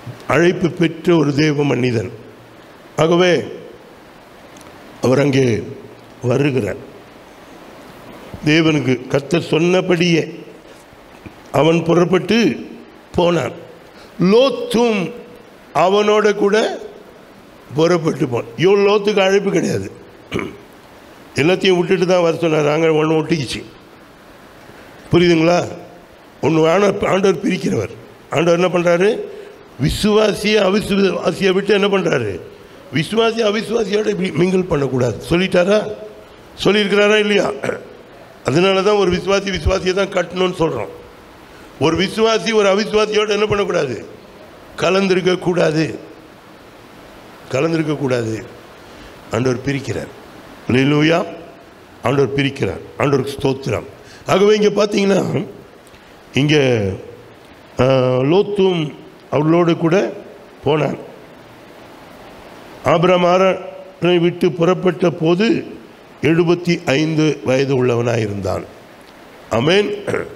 அழைப்பு பெற்ற ஒரு தேவ மனிதன் ஆகவே அவர் அங்கே வருகிறார் தேவனுக்கு கர்த்தர் சொன்னபடியே அவன் புறப்பட்டு போனான் லோத்தும் அவனோட கூட புறப்பட்டு போனான் இவன் லோத்துக்கு அழைப்பு கிடையாது எல்லாத்தையும் விட்டுட்டு தான் வர சொன்னார் அங்கே ஒன்று ஒட்டிக்கிச்சு புரியுதுங்களா ஒன்று ஆன ஆண்டவர் பிரிக்கிறவர் ஆண்டவர் என்ன பண்ணுறாரு விசுவாசியை அவிசுவாசியை விட்டு என்ன பண்ணுறாரு விசுவாசி அவிசுவாசியோட இப்படி மிங்கிள் பண்ணக்கூடாது சொல்லிட்டாரா சொல்லியிருக்கிறாரா இல்லையா அதனால தான் ஒரு விசுவாசி விசுவாசியை தான் கட்டணும்னு சொல்கிறோம் ஒரு விசுவாசி ஒரு அவிசுவாசியோட என்ன பண்ணக்கூடாது கலந்திருக்க கூடாது கலந்திருக்க கூடாது ஆண்டவர் பிரிக்கிறார் லூயா ஆண்டவர் பிரிக்கிறார் ஆண்டவருக்கு ஸ்தோத்திரம் ஆகவே இங்கே பார்த்தீங்கன்னா இங்கே லோத்தும் அவர்களோடு கூட போனான் ஆபிரகாம் ஆரானை விட்டு புறப்பட்ட போது எழுபத்தி ஐந்து வயது உள்ளவனாக இருந்தான் அமேன்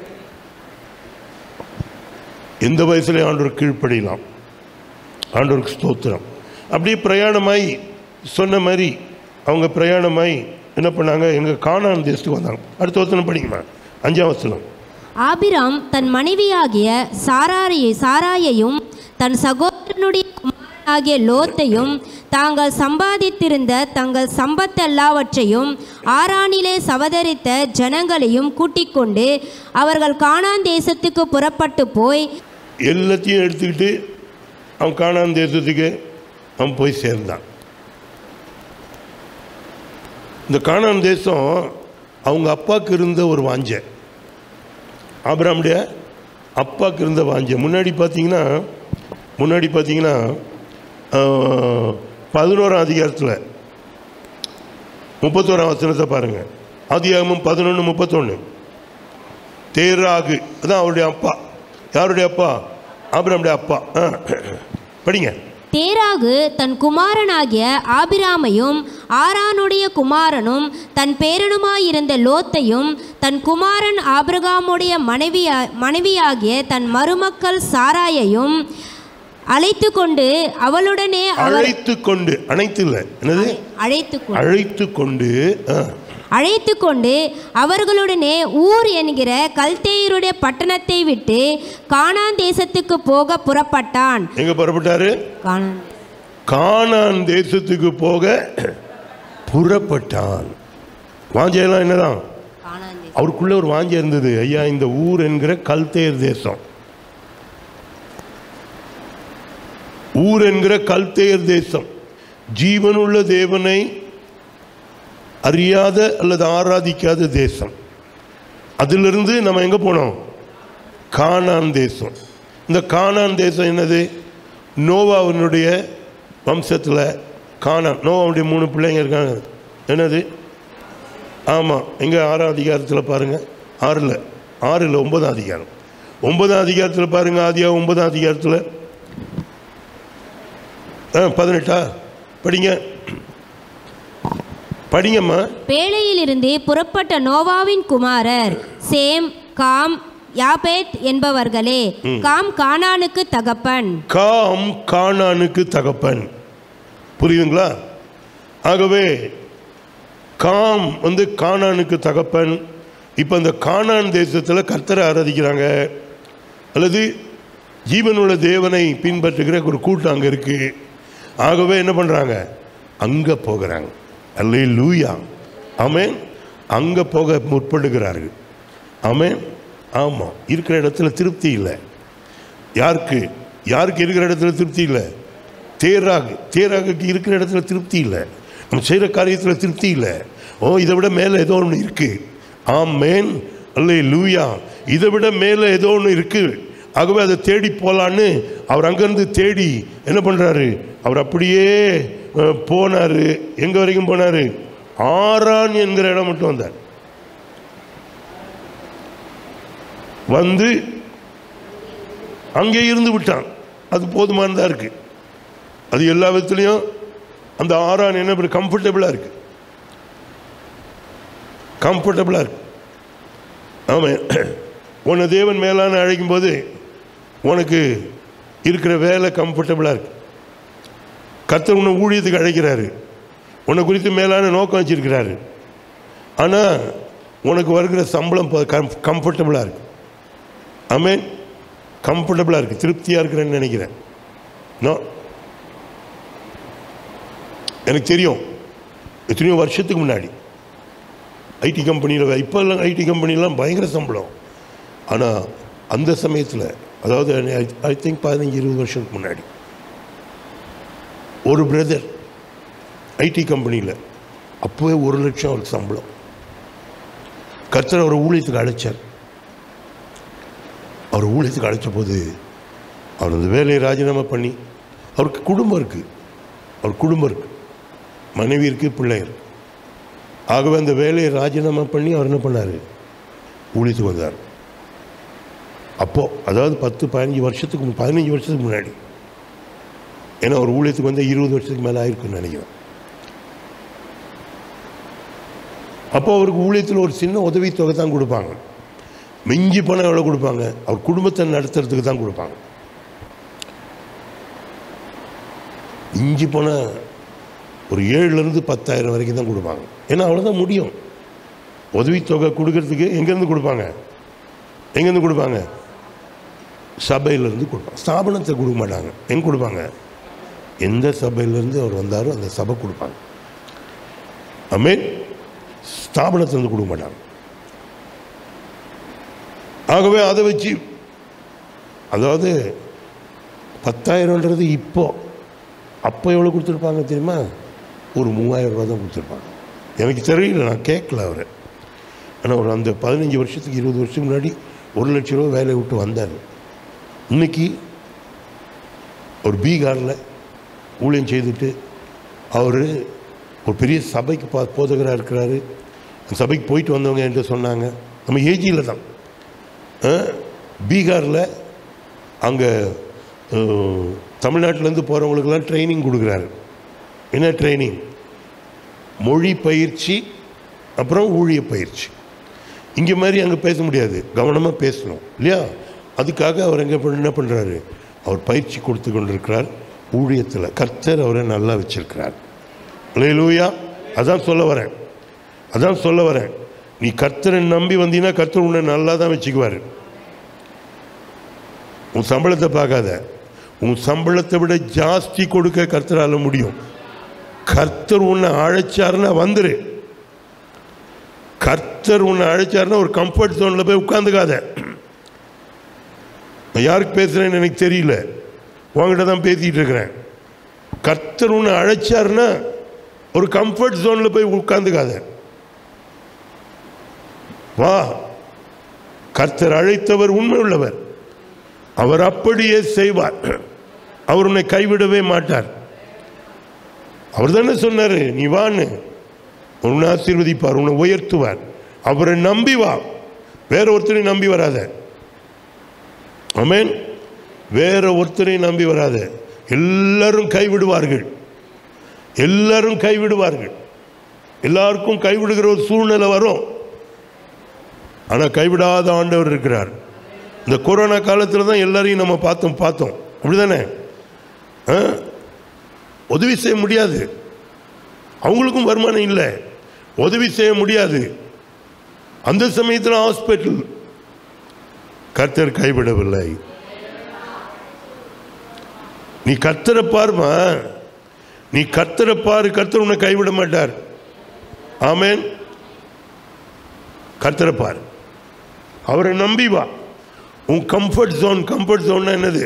எந்த வயசுல ஆண்டவர் கீழ்ப்படியலாம் ஆண்டவருக்கு ஸ்தோத்திரம் அப்படியே பிரயாணமாய் சொன்ன மாதிரி அவங்க பிரயாணமாய் என்ன பண்ணாங்க எங்கள் காணான் தேசத்துக்கு வந்தாங்க அடுத்த வசனம் படிங்கம்மா அஞ்சாம் வசனம் ஆபிராம் தன் மனைவியாகிய சாராயை சாராயையும் தன் சகோதரனுடைய குமாரனாகிய லோத்தையும் தாங்கள் சம்பாதித்திருந்த தங்கள் சம்பத்தெல்லாவற்றையும் ஆரானிலே சவதரித்த ஜனங்களையும் கூட்டிக் கொண்டு அவர்கள் கானான் தேசத்துக்கு புறப்பட்டு போய் எல்லாத்தையும் எடுத்துக்கிட்டு அவன் காணான் தேசத்துக்கு அவன் போய் சேர்ந்தான் இந்த காணான் தேசம் அவங்க அப்பாவுக்கு இருந்த ஒரு வாஞ்சை ஆபிராமுடைய அப்பாவுக்கு இருந்த வாஞ்சை முன்னாடி பார்த்தீங்கன்னா முன்னாடி பார்த்தீங்கன்னா பதினோராம் அதிகாரத்தில் முப்பத்தோராம் வசனத்தை பாருங்கள் அதிகாரமும் பதினொன்று முப்பத்தொன்று தேராகு அதான் அவருடைய அப்பா யாருடைய அப்பா ஆபிராமுடைய அப்பா ஆ படிங்க தேராகு தன் குமாரனாகிய ஆபிராமையும் ஆரானுடைய குமாரனும் தன் பேரனுமாயிருந்த லோத்தையும் தன் குமாரன் ஆபிரகாமுடைய மனைவியா மனைவியாகிய தன் மருமக்கள் சாராயையும் அழைத்து கொண்டு அவளுடனே அவர் அழைத்து கொண்டு அனைத்து இல்லை என்னது அழைத்து கொண்டு அழைத்து கொண்டு ஆ, அழைத்து கொண்டு அவர்களுடனே ஊர் என்கிற கல்தேயருடைய பட்டணத்தை விட்டு கானான் தேசத்துக்கு போக புறப்பட்டான் எங்க புறப்பட்டாரு கானான் கானான் தேசத்துக்கு போக புறப்பட்டான் வாஞ்சையெல்லாம் என்னதான் கானான் தேசம். அவருக்குள்ள ஒரு வாஞ்சை இருந்தது ஐயா இந்த ஊர் என்கிற கல்தேர் தேசம் ஊர் என்கிற கல்தேர் தேசம் ஜீவனுள்ள தேவனை அறியாத அல்லது ஆராதிக்காத தேசம் அதிலிருந்து நம்ம எங்க போனோம் கானான் தேசம் இந்த கானான் தேசம் என்னது நோவாவினுடைய வம்சத்தில் கானான் நோவாவுடைய மூணு பிள்ளைங்க இருக்காங்க என்னது ஆமாம் எங்கே ஆறாம் அதிகாரத்தில் பாருங்கள் ஆறில் ஆறில் ஒன்பதாம் அதிகாரம் ஒன்பதாம் அதிகாரத்தில் பாருங்கள் ஆதியா ஒன்பதாம் அதிகாரத்தில் ஆ பதினெட்டா படிங்க படிங்கம்மா பேழையிலிருந்து புறப்பட்ட நோவாவின் குமாரர் சேம் காம் யாபேத் என்பவர்களே காம் கானானுக்கு தகப்பன் காம் கானானுக்கு தகப்பன் புரியுதுங்களா ஆகவே காம் வந்து கானானுக்கு தகப்பன் இப்போ இந்த கானான் தேசத்தில் கர்த்தரை ஆராதிக்கிறாங்க அல்லது ஜீவனுள்ள தேவனை பின்பற்றுகிற ஒரு கூட்டம் அங்கே இருக்குது ஆகவே என்ன பண்ணுறாங்க அங்கே போகிறாங்க அல்லே லூயா ஆமென் அங்கே போக முற்படுகிறார்கள் ஆமென் ஆமாம் இருக்கிற இடத்துல திருப்தி இல்லை யாருக்கு யாருக்கு இருக்கிற இடத்துல திருப்தி இல்லை தேராகு தேராகுக்கு இருக்கிற இடத்துல திருப்தி இல்லை நம்ம செய்கிற காரியத்தில் திருப்தி இல்லை ஓ இதை விட மேலே ஏதோ ஒன்று இருக்குது ஆம் மேன் அல்லே லூயா இதை விட மேலே ஏதோ ஒன்று இருக்குது ஆகவே அதை தேடி போகலான்னு அவர் அங்கேருந்து தேடி என்ன பண்ணுறாரு அவர் அப்படியே போனார் எங்கே வரைக்கும் போனார் ஆரான் என்கிற இடம் மட்டும் வந்தார் வந்து அங்கே இருந்து விட்டான் அது போதுமானதாக இருக்கு அது எல்லா விதத்துலையும் அந்த ஆறான் என்ன கம்ஃபர்டபுளாக இருக்கு கம்ஃபர்டபுளாக இருக்கு ஆமாம் உன்னை தேவன் மேலான அழைக்கும் போது உனக்கு இருக்கிற வேலை கம்ஃபர்டபுளாக இருக்கு கர்த்தர் உன்னை ஊழியத்துக்கு அழைக்கிறாரு உன்னை குறித்து மேலான நோக்கம் வச்சிருக்கிறாரு ஆனால் உனக்கு வருகிற சம்பளம் கம்ஃபர்டபுளாக இருக்கு ஆமென் கம்ஃபர்டபுளாக இருக்குது திருப்தியாக இருக்கிறேன்னு நினைக்கிறேன் நோ எனக்கு தெரியும் எத்தனையோ வருஷத்துக்கு முன்னாடி ஐடி கம்பெனியில் இப்போல்லாம் ஐடி கம்பெனிலாம் பயங்கர சம்பளம் ஆனால் அந்த சமயத்தில் அதாவது ஐ திங்க் பதினஞ்சு இருபது வருஷத்துக்கு முன்னாடி ஒரு பிரதர் ஐடி கம்பெனியில் அப்போவே ஒரு லட்சம் அவருக்கு சம்பளம் கர்த்தர் அவர் ஊழியத்துக்கு அழைச்சார் அவர் ஊழியத்துக்கு அழைச்ச போது அவர் அந்த வேலையை ராஜினாமா பண்ணி அவருக்கு குடும்பம் இருக்குது அவர் குடும்பம் இருக்குது மனைவி இருக்குது பிள்ளை இருக்கு ஆகவே அந்த வேலையை ராஜினாமா பண்ணி அவர் என்ன பண்ணார் ஊழியத்துக்கு வந்தார் அப்போ அதாவது பத்து பதினஞ்சு வருஷத்துக்கு மு- பதினஞ்சு வருஷத்துக்கு முன்னாடி ஏன்னா ஒரு ஊழியத்துக்கு வந்து இருபது வருஷத்துக்கு மேலே ஆயிருக்குன்னு நினைக்கிறேன் அப்போ அவருக்கு ஊழியத்தில் ஒரு சின்ன உதவித்தொகை தான் கொடுப்பாங்க மிஞ்சி பணம் எவ்வளோ கொடுப்பாங்க அவர் குடும்பத்தை நடத்துறதுக்கு தான் கொடுப்பாங்க மிஞ்சி பணம் ஒரு ஏழுலேருந்து பத்தாயிரம் வரைக்கும் தான் கொடுப்பாங்க ஏன்னா அவ்வளோதான் முடியும் உதவித்தொகை கொடுக்கறதுக்கு எங்கேருந்து கொடுப்பாங்க எங்கேருந்து கொடுப்பாங்க சபையிலேருந்து கொடுப்பாங்க ஸ்தாபனத்தை கொடுக்க மாட்டாங்க எங்கே கொடுப்பாங்க எந்த சபையிலேருந்து அவர் வந்தாரோ அந்த சபை கொடுப்பாங்க அமேன் ஸ்தாபனத்திலேருந்து கொடுக்க மாட்டாங்க ஆகவே அதை வச்சு அதாவது பத்தாயிரம்ன்றது இப்போ அப்போ எவ்வளோ கொடுத்துருப்பாங்க தெரியுமா ஒரு மூவாயிரம் ரூபா தான் கொடுத்துருப்பாங்க எனக்கு தெரியல நான் கேட்கல அவரை ஆனால் ஒரு அந்த பதினஞ்சு வருஷத்துக்கு இருபது வருஷத்துக்கு முன்னாடி ஒரு லட்ச ரூபா வேலையை விட்டு வந்தார் இன்னைக்கு ஒரு பீகாரில் ஊழியம் செய்துட்டு அவர் ஒரு பெரிய சபைக்கு பா போதகராக இருக்கிறாரு அந்த சபைக்கு போயிட்டு வந்தவங்க என்கிட்ட சொன்னாங்க நம்ம ஏஜியில் தான் பீகாரில் அங்கே தமிழ்நாட்டிலேருந்து போகிறவங்களுக்கெல்லாம் ட்ரைனிங் கொடுக்குறாரு என்ன ட்ரைனிங் மொழி பயிற்சி அப்புறம் ஊழிய பயிற்சி இங்கே மாதிரி அங்கே பேச முடியாது கவனமாக பேசணும் இல்லையா அதுக்காக அவர் எங்கே என்ன பண்ணுறாரு அவர் பயிற்சி கொடுத்து கொண்டிருக்கிறார் ஊழியத்தில் கர்த்தர் அவரை நல்லா வச்சிருக்கிறார் லூயா அதான் சொல்ல வரேன் அதான் சொல்ல வரேன் நீ கர்த்தரை நம்பி வந்தீங்கன்னா கர்த்தர் உன்னை நல்லா தான் வச்சுக்குவார் உன் சம்பளத்தை பார்க்காத உன் சம்பளத்தை விட ஜாஸ்தி கொடுக்க கர்த்தரால முடியும் கர்த்தர் உன்னை அழைச்சாருன்னா வந்துரு கர்த்தர் உன்னை அழைச்சாருன்னா ஒரு கம்ஃபர்ட் ஜோனில் போய் உட்காந்துக்காத நான் யாருக்கு பேசுகிறேன்னு எனக்கு தெரியல உங்ககிட்ட தான் பேசிகிட்டு இருக்கிறேன் கர்த்தர் உன்னை அழைச்சாருன்னா ஒரு கம்ஃபர்ட் ஜோனில் போய் உட்காந்துக்காத வா கர்த்தர் அழைத்தவர் உண்மை உள்ளவர் அவர் அப்படியே செய்வார் அவர் உன்னை கைவிடவே மாட்டார் அவர் தானே சொன்னார் நீ வான்னு உன்னை ஆசீர்வதிப்பார் உன்னை உயர்த்துவார் அவரை நம்பி வா வேற ஒருத்தரையும் நம்பி வராத ஆமென் வேற ஒருத்தரையும் நம்பி வராத எல்லாரும் கைவிடுவார்கள் எல்லாரும் கைவிடுவார்கள் எல்லாருக்கும் கைவிடுகிற ஒரு சூழ்நிலை வரும் ஆனால் கைவிடாத ஆண்டவர் இருக்கிறார் இந்த கொரோனா காலத்தில் தான் எல்லாரையும் நம்ம பார்த்தோம் பார்த்தோம் அப்படிதானே ஆ? உதவி செய்ய முடியாது அவங்களுக்கும் வருமானம் இல்லை உதவி செய்ய முடியாது அந்த சமயத்தில் ஹாஸ்பிட்டல் கர்த்தர் கைவிடவில்லை நீ கர்த்தரை பாருமா நீ கர்த்தரை பாரு கர்த்தர் உன்னை கைவிட மாட்டார் ஆமென் கர்த்தரை பாரு அவரை நம்பி வா உன் கம்ஃபர்ட் ஜோன் கம்ஃபர்ட் ஜோன்னா என்னது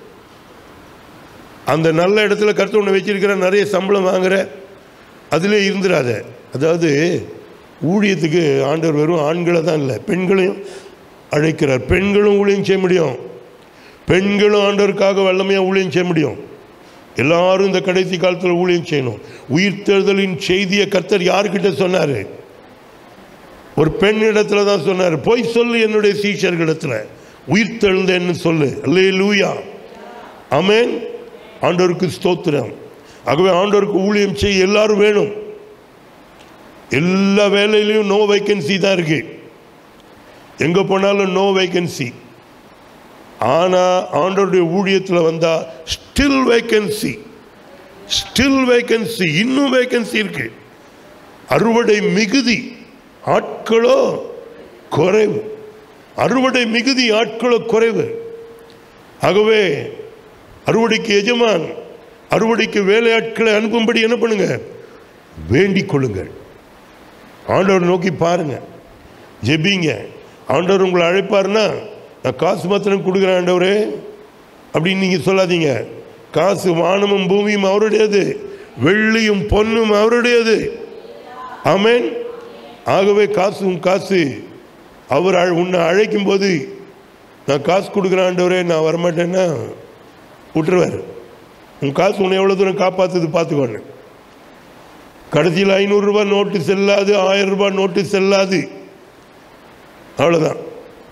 அந்த நல்ல இடத்துல கருத்து ஒன்று வச்சிருக்கிற நிறைய சம்பளம் வாங்குற அதிலே இருந்துடாத அதாவது ஊழியத்துக்கு ஆண்டவர் வெறும் ஆண்களை தான் இல்லை பெண்களையும் அழைக்கிறார் பெண்களும் ஊழியம் செய்ய முடியும் பெண்களும் ஆண்டவருக்காக வல்லமையாக ஊழியம் செய்ய முடியும் எல்லாரும் இந்த கடைசி காலத்தில் ஊழியம் செய்யணும் உயிர்த்தெழுதலின் செய்தியை கர்த்தர் யாருக்கிட்ட சொன்னார் ஒரு பெண் இடத்துல தான் சொன்னார் போய் சொல்லு என்னுடைய சீஷர்களிடத்துல உயிர்த்தெழுந்தேன்னு சொல்லு அல்லே லூயா அமேன் ஆண்டவருக்கு ஸ்தோத்திரம் ஆகவே ஆண்டவருக்கு ஊழியம் செய்ய எல்லாரும் வேணும் எல்லா வேலையிலையும் நோ வேக்கன்சி தான் இருக்கு எங்க போனாலும் நோ வேக்கன்சி ஆனா ஆண்டவருடைய ஊழியத்தில் வந்தா ஸ்டில் வேக்கன்சி ஸ்டில் வேக்கன்சி இன்னும் வேக்கன்சி இருக்கு அறுவடை மிகுதி ஆட்களோ குறைவு அறுவடை மிகுதி ஆட்களோ குறைவு ஆகவே அறுவடைக்கு எஜமான் அறுவடைக்கு வேலையாட்களை அனுப்பும்படி என்ன பண்ணுங்க வேண்டிக் கொள்ளுங்கள் ஆண்டவர் நோக்கி பாருங்க ஜெபிங்க ஆண்டவர் உங்களை அழைப்பாருன்னா நான் காசு மாத்திரம் கொடுக்குறேன் ஆண்டவரே அப்படின்னு நீங்கள் சொல்லாதீங்க காசு வானமும் பூமியும் அவருடையது வெள்ளியும் பொன்னும் அவருடையது ஆமென் ஆகவே காசு உன் காசு அவர் அழ- உன்னை அழைக்கும் போது நான் காசு கொடுக்குறேன் ஆண்டவரே நான் வரமாட்டேன்னா விட்டுருவார் உன் காசு உன்னை எவ்வளோ தூரம் காப்பாற்றுது பார்த்துக்கோன்னு கடைசியில் ஐநூறுரூபா நோட்டு செல்லாது ஆயிரம் ரூபாய் நோட்டு செல்லாது அவ்வளோதான்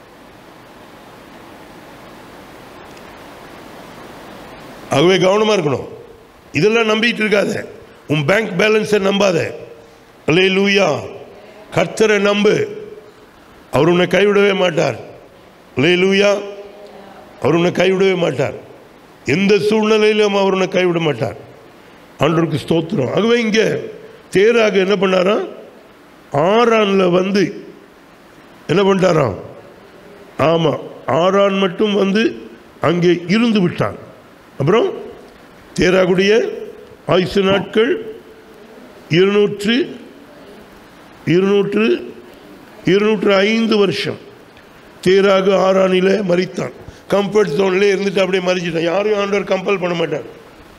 ஆகவே கவனமாக இருக்கணும் இதெல்லாம் நம்பிட்டு இருக்காத உன் பேங்க் பேலன்ஸை நம்பாத அல்லே லூயா கர்த்தரை நம்பு அவர் உன்னை கைவிடவே மாட்டார் அல்லே லூயா அவர் உன்னை கைவிடவே மாட்டார் எந்த சூழ்நிலையிலும் அவர் உன்னை கைவிட மாட்டார் ஆண்டவருக்கு ஸ்தோத்திரம் ஆகவே இங்கே தேராக என்ன பண்ணாராம் ஆறானில் வந்து என்ன பண்ணிட்டாராம் ஆமாம் ஆறான் மட்டும் வந்து அங்கே இருந்து விட்டான் அப்புறம் தேராகுடைய ஆயுசு நாட்கள் இருநூற்று இருநூற்று இருநூற்று ஐந்து வருஷம் தேராக ஆறானிலே மறித்தான் கம்ஃபர்ட் ஜோன்லேயே இருந்துட்டு அப்படியே மறிச்சிட்டான் யாரையும் ஆண்டவர் கம்பல் பண்ண மாட்டார்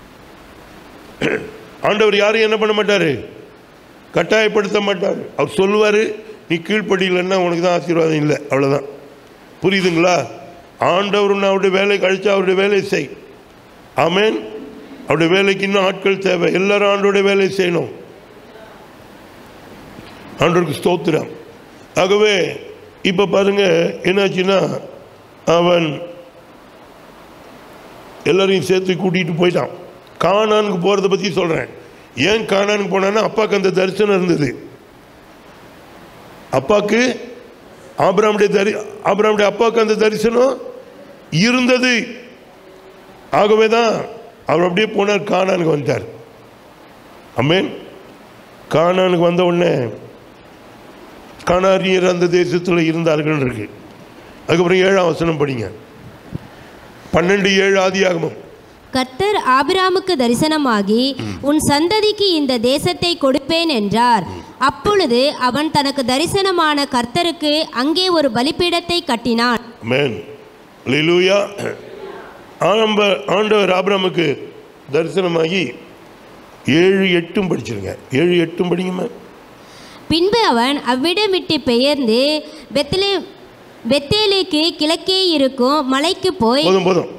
ஆண்டவர் யாரையும் என்ன பண்ண மாட்டார் கட்டாயப்படுத்த மாட்டார் அவர் சொல்லுவார் நீ கீழ்ப்படியில்லைன்னா உனக்கு தான் ஆசீர்வாதம் இல்லை அவ்வளோதான் புரியுதுங்களா ஆண்டவர் உன்னை அவருடைய வேலை கழிச்சா அவருடைய வேலையை செய் ஆமென் அவருடைய வேலைக்கு இன்னும் ஆட்கள் தேவை எல்லாரும் ஆண்டோடைய வேலையை செய்யணும் ஆண்டவருக்கு ஸ்தோத்திரம் ஆகவே இப்போ பாருங்க என்னாச்சுன்னா அவன் எல்லாரையும் சேர்த்து கூட்டிகிட்டு போயிட்டான் கானானுக்கு போகிறத பற்றி சொல்கிறேன் ஏன் கானானுக்கு போனான்னா அப்பாவுக்கு அந்த தரிசனம் இருந்தது அப்பாவுக்கு ஆபிராமுடைய தரி ஆபிராமுடைய அப்பாவுக்கு அந்த தரிசனம் இருந்தது ஆகவே தான் அவர் அப்படியே போனார் கானானுக்கு வந்தார் அம்மேன் கானானுக்கு வந்த உடனே கானாரியர் அந்த தேசத்தில் இருந்தார்கள் இருக்கு அதுக்கப்புறம் ஏழாம் வசனம் படிங்க பன்னெண்டு ஏழு ஆதியாகமம் கர்த்தர் ஆபிராமுக்கு தரிசனமாகி உன் சந்ததிக்கு இந்த தேசத்தை கொடுப்பேன் என்றார் அப்பொழுது அவன் தனக்கு தரிசனமான கர்த்தருக்கு அங்கே ஒரு பலிபீடத்தை கட்டினான் மேன் லிலூயா ஆரம்ப ஆண்டவர் ஆபிரமுக்கு தரிசனமாகி ஏழு எட்டும் படிச்சிருங்க ஏழு எட்டும் படிங்கம்மா பின்பு அவன் அவ்விடம் விட்டு பெயர்ந்து பெத்தலே பெத்தேலுக்கு கிழக்கே இருக்கும் மலைக்கு போய் போதும் போதும்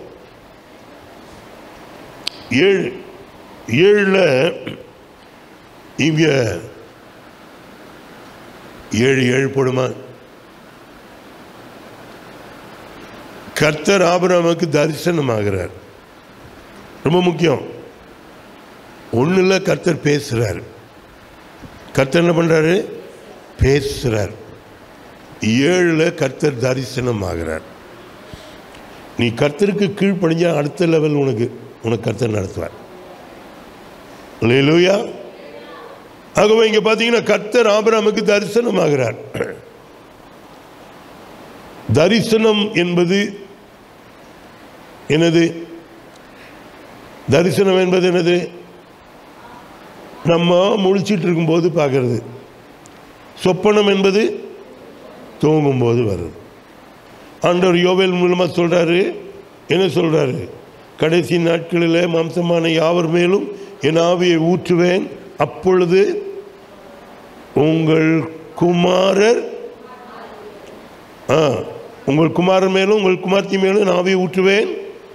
ஏழு ஏழில் இங்க ஏழு ஏழு போடுமா கர்த்தர் ஆபிரமுக்கு தரிசனமாகிறார் ரொம்ப முக்கியம் ஒன்றில் கர்த்தர் பேசுகிறார் கர்த்தர் என்ன பண்ணுறாரு பேசுகிறார் ஏழில் கர்த்தர் தரிசனம் ஆகிறார் நீ கர்த்தருக்கு கீழ்ப்படிஞ்சா அடுத்த லெவல் உனக்கு உனக்கு கர்த்தர் நடத்துவார் லூயா ஆகவே இங்க பார்த்தீங்கன்னா கர்த்தர் ஆபிரமுக்கு தரிசனம் ஆகிறார் தரிசனம் என்பது என்னது தரிசனம் என்பது என்னது நம்ம முழிச்சிட்டு இருக்கும்போது பார்க்கறது சொப்பனம் என்பது தூங்கும்போது வருது ஆண்டவர் யோவேல் மூலமாக சொல்கிறாரு என்ன சொல்கிறாரு கடைசி நாட்களில் மாம்சமான யாவர் மேலும் என் ஆவியை ஊற்றுவேன் அப்பொழுது உங்கள் குமாரர் ஆ உங்கள் குமாரர் மேலும் உங்கள் குமார்த்தி மேலும் நான் ஆவியை ஊற்றுவேன்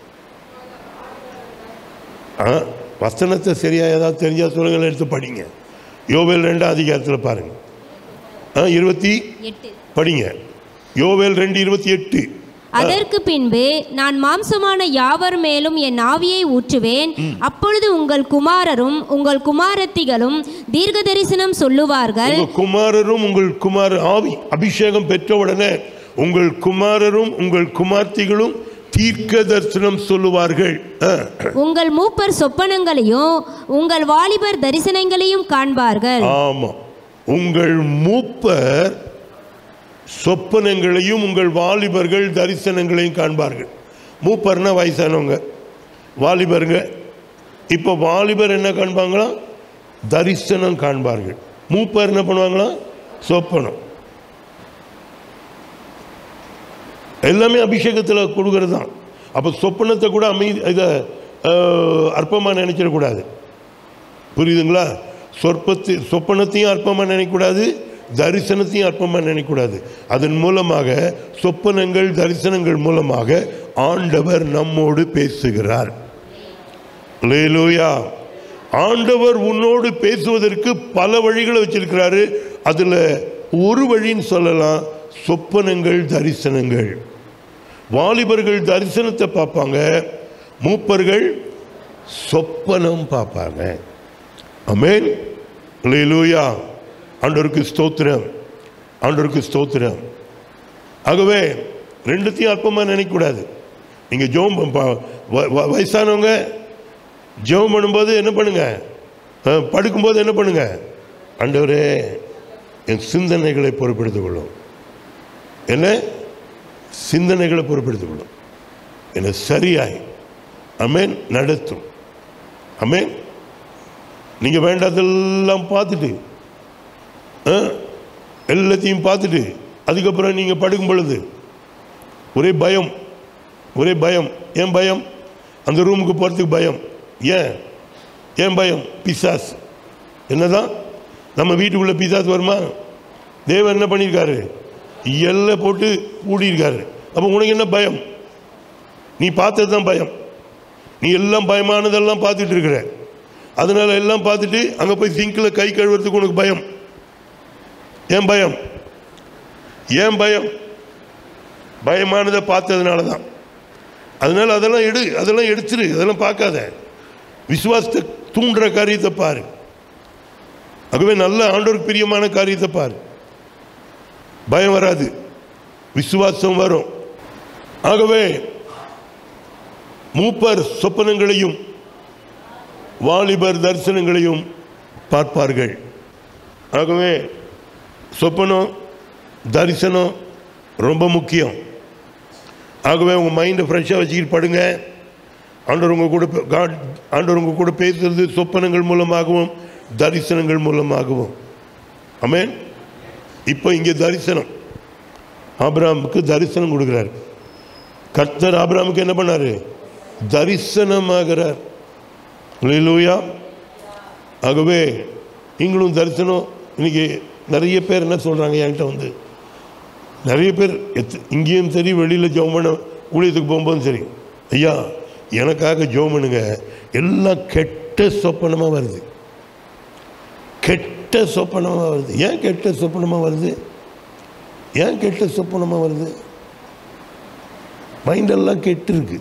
ஆ வசனத்தை சரியா ஏதாவது தெரிஞ்சா சொல்லுங்கள் எடுத்து படிங்க யோவேல் ரெண்டாம் அதிகாரத்தில் பாருங்க ஆ இருபத்தி எட்டு படிங்க யோவேல் ரெண்டு இருபத்தி எட்டு அதற்கு பின்பு நான் மாம்சமான யாவர் மேலும் என் ஆவியை ஊற்றுவேன் அப்பொழுது உங்கள் குமாரரும் உங்கள் குமாரத்திகளும் தீர்க்க தரிசனம் சொல்லுவார்கள் உங்கள் குமாரரும் உங்கள் குமார ஆவி அபிஷேகம் பெற்ற உடனே உங்கள் குமாரரும் உங்கள் குமார்த்திகளும் தீர்க்க தரிசனம் சொல்லுவார்கள் ஆ. உங்கள் மூப்பர் சொப்பனங்களையும் உங்கள் வாலிபர் தரிசனங்களையும் காண்பார்கள் ஆமா உங்கள் மூப்பர் சொப்பனங்களையும் உங்கள் வாலிபர்கள் தரிசனங்களையும் காண்பார்கள் மூப்பர்னா வயசானவங்க வாலிபருங்க இப்போ வாலிபர் என்ன காண்பாங்களா தரிசனம் காண்பார்கள் மூப்பர் என்ன பண்ணுவாங்களா சொப்பனம் எல்லாமே அபிஷேகத்தில் கொடுக்கறது தான் அப்போ சொப்பனத்தை கூட அமைதி இதை அற்பமாக நினைச்சிடக்கூடாது புரியுதுங்களா சொற்பத்தி சொப்பனத்தையும் அற்பமாக நினைக்கக்கூடாது தரிசனத்தையும் அற்பமாக நினைக்கக்கூடாது அதன் மூலமாக சொப்பனங்கள் தரிசனங்கள் மூலமாக ஆண்டவர் நம்மோடு பேசுகிறார் லேலூயா ஆண்டவர் உன்னோடு பேசுவதற்கு பல வழிகளை வச்சிருக்கிறாரு அதில் ஒரு வழின்னு சொல்லலாம் சொப்பனங்கள் தரிசனங்கள் வாலிபர்கள் தரிசனத்தை பார்ப்பாங்க மூப்பர்கள் சொப்பனம் பார்ப்பாங்க அமேன் லேலூயா ஆண்டவருக்கு ஸ்தோத்திரம் ஆண்டவருக்கு ஸ்தோத்திரம் ஆகவே ரெண்டுத்தையும் அற்பமாக நினைக்கக்கூடாது நீங்கள் ஜோம் வயசானவங்க ஜெபம் பண்ணும்போது என்ன பண்ணுங்க அஹ், படுக்கும்போது என்ன பண்ணுங்க ஆண்டவரே என் சிந்தனைகளை பொறுப்பெடுத்துக் கொள்ளும் என்ன சிந்தனைகளை பொறுப்பெடுத்துக் கொள்ளும் என்னை சரியாய் அமேன் நடத்தும் அமேன் நீங்க வேண்டாதெல்லாம் பார்த்துட்டு ஆ, எல்லாத்தையும் பார்த்துட்டு அதுக்கப்புறம் நீங்க படுக்கும் பொழுது ஒரே பயம் ஒரே பயம் ஏன் பயம் அந்த ரூமுக்கு போகிறதுக்கு பயம் ஏன் ஏன் பயம் பிசாஸ் என்னதான் நம்ம வீட்டுக்குள்ளே பிசாஸ் வருமா தேவன் என்ன பண்ணியிருக்காரு எல்லை போட்டு மூடியிருக்காரு அப்போ உனக்கு என்ன பயம் நீ பார்த்தது தான் பயம் நீ எல்லாம் பயமானதெல்லாம் பார்த்துட்டு இருக்கிற அதனால எல்லாம் பார்த்துட்டு அங்கே போய் சிங்கில் கை கழுவுறதுக்கு உனக்கு பயம் ஏன் பயம் ஏன் பயம் பயமானதை பார்த்ததுனால தான் அதனால அதெல்லாம் எடு அதெல்லாம் எடுத்துரு அதெல்லாம் பார்க்காத விசுவாசத்தை தூண்டுற காரியத்தை பாரு ஆகவே நல்ல ஆண்டோருக்கு பிரியமான காரியத்தை பாரு பயம் வராது விசுவாசம் வரும் ஆகவே மூப்பர் சொப்பனங்களையும் வாலிபர் தரிசனங்களையும் பார்ப்பார்கள் ஆகவே சொப்பனம் தரிசனம் ரொம்ப முக்கியம் ஆகவே உங்கள் மைண்டை ஃப்ரெஷ்ஷாக வச்சுக்கிட்டு படுங்க ஆண்டவர் உங்கள் கூட பே- காட் ஆண்டவர் உங்கள் கூட பேசுறது சொப்பனங்கள் மூலமாகவும் தரிசனங்கள் மூலமாகவும் ஆமென் இப்போ இங்கே தரிசனம் ஆபிரகாமுக்கு தரிசனம் கொடுக்குறாரு கர்த்தர் ஆபிரகாமுக்கு என்ன பண்ணாரு தரிசனமாகிறார் லூயா ஆகவே நீங்களும் தரிசனம் இன்னைக்கு நிறைய பேர் என்ன சொல்கிறாங்க என்கிட்ட வந்து நிறைய பேர் எத் இங்கேயும் சரி வெளியில் ஜெபம் பண்ண ஊழியத்துக்கு போகும்போதும் சரி ஐயா எனக்காக ஜெபம் பண்ணுங்க எல்லாம் கெட்ட சொப்பனமாக வருது கெட்ட சொப்பனமாக வருது ஏன் கெட்ட சொப்பனமாக வருது ஏன் கெட்ட சொப்பனமாக வருது மைண்டெல்லாம் கெட்டு இருக்கு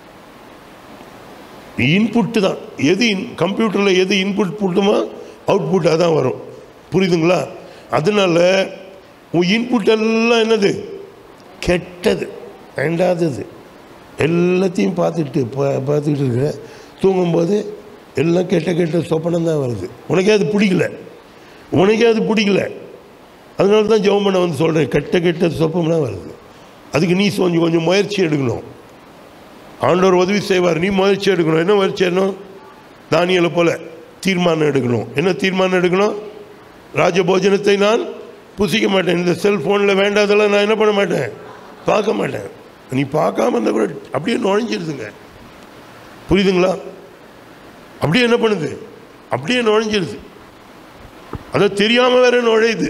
இன்புட்டு தான் எது இன் கம்ப்யூட்டரில் எது இன்புட் புட்டுமோ அவுட்புட் அதான் வரும் புரியுதுங்களா அதனால உன் இன்புட் எல்லாம் என்னது கெட்டது வேண்டாதது எல்லாத்தையும் பார்த்துட்டு பா- பார்த்துக்கிட்டு இருக்கிற தூங்கும்போது எல்லாம் கெட்ட கெட்ட சொப்பனம் தான் வருது உனக்கே அது பிடிக்கல உனக்கே அது பிடிக்கல அதனால தான் ஜெபம் பண்ண வந்து சொல்கிறேன் கெட்ட கெட்ட சொப்பம்லாம் வருது அதுக்கு நீ கொஞ்சம் கொஞ்சம் முயற்சி எடுக்கணும் ஆண்டவர் உதவி செய்வார் நீ முயற்சி எடுக்கணும் என்ன முயற்சி எடுக்கணும் தானியலை போல தீர்மானம் எடுக்கணும் என்ன தீர்மானம் எடுக்கணும் ராஜபோஜனத்தை நான் புசிக்க மாட்டேன் இந்த செல்ஃபோனில் வேண்டாதெல்லாம் நான் என்ன பண்ண மாட்டேன் பார்க்க மாட்டேன் நீ பார்க்காம இருந்தா கூட அப்படியே நுழைஞ்சிருதுங்க புரியுதுங்களா அப்படியே என்ன பண்ணுது அப்படியே நுழைஞ்சிருது அதை தெரியாமல் வேற நுழையுது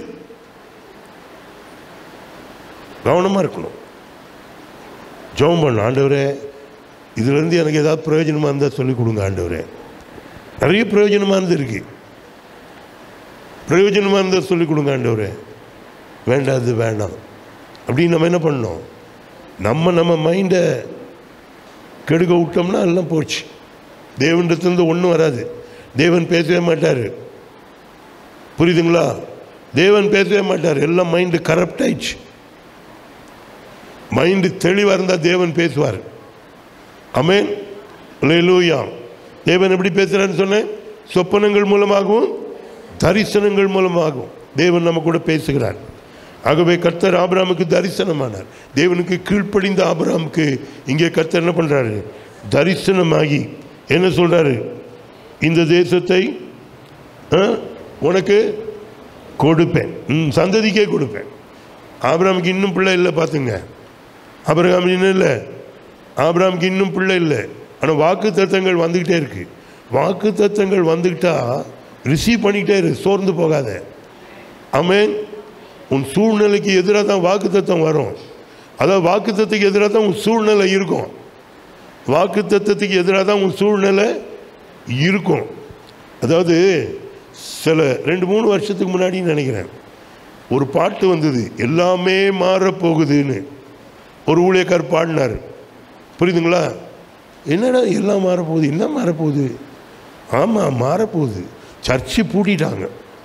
கவனமாக இருக்கணும் ஜெபம் பண்ண ஆண்டவரே இதுலேருந்து எனக்கு ஏதாவது பிரயோஜனமாக இருந்தால் சொல்லிக் கொடுங்க ஆண்டவரே நிறைய பிரயோஜனமானது இருக்கு பிரயோஜனமாக இருந்தால் சொல்லிக் கொடுங்க ஆண்டவரே வேண்டாது வேண்டாம் அப்படின்னு நம்ம என்ன பண்ணோம் நம்ம நம்ம மைண்டை கெடுக்க விட்டோம்னா எல்லாம் போச்சு தேவனிடத்துலேருந்து ஒன்றும் வராது தேவன் பேசவே மாட்டார் புரியுதுங்களா தேவன் பேசவே மாட்டார் எல்லாம் மைண்டு கரப்ட் ஆயிடுச்சு மைண்டு தெளிவாக இருந்தால் தேவன் பேசுவார் அமேன் லூயா தேவன் எப்படி பேசுகிறான்னு சொன்னேன் சொப்பனங்கள் மூலமாகவும் தரிசனங்கள் மூலமாகவும் தேவன் நம்ம கூட பேசுகிறார் ஆகவே கர்த்தர் ஆபிராமுக்கு தரிசனமானார் தேவனுக்கு கீழ்ப்படிந்த ஆபிராமுக்கு இங்கே கர்த்தர் என்ன பண்ணுறாரு தரிசனமாகி என்ன சொல்கிறாரு இந்த தேசத்தை ஆ, உனக்கு கொடுப்பேன் ம், சந்ததிக்கே கொடுப்பேன் ஆபிராமுக்கு இன்னும் பிள்ளை இல்லை பார்த்துங்க ஆபிரகாம் இன்னும் இல்லை ஆபிராமுக்கு இன்னும் பிள்ளை இல்லை ஆனால் வாக்கு தத்தங்கள் வந்துக்கிட்டே இருக்கு வாக்கு தத்தங்கள் வந்துக்கிட்டா ரிசீவ் பண்ணிக்கிட்டே இரு சோர்ந்து போகாத ஆமென் உன் சூழ்நிலைக்கு எதிராக தான் வாக்கு தத்தம் வரும் அதாவது வாக்கு தத்துக்கு எதிராக தான் உன் சூழ்நிலை இருக்கும் வாக்கு தத்துவத்துக்கு எதிராக தான் உன் சூழ்நிலை இருக்கும் அதாவது சில ரெண்டு மூணு வருஷத்துக்கு முன்னாடி நினைக்கிறேன் ஒரு பாட்டு வந்தது எல்லாமே மாறப்போகுதுன்னு ஒரு ஊழியக்கார் பாடினார் புரியுதுங்களா என்னடா எல்லாம் மாறப்போகுது என்ன மாறப்போகுது ஆமாம் மாறப்போகுது சர்ச்சு பூட்டிட்டாங்க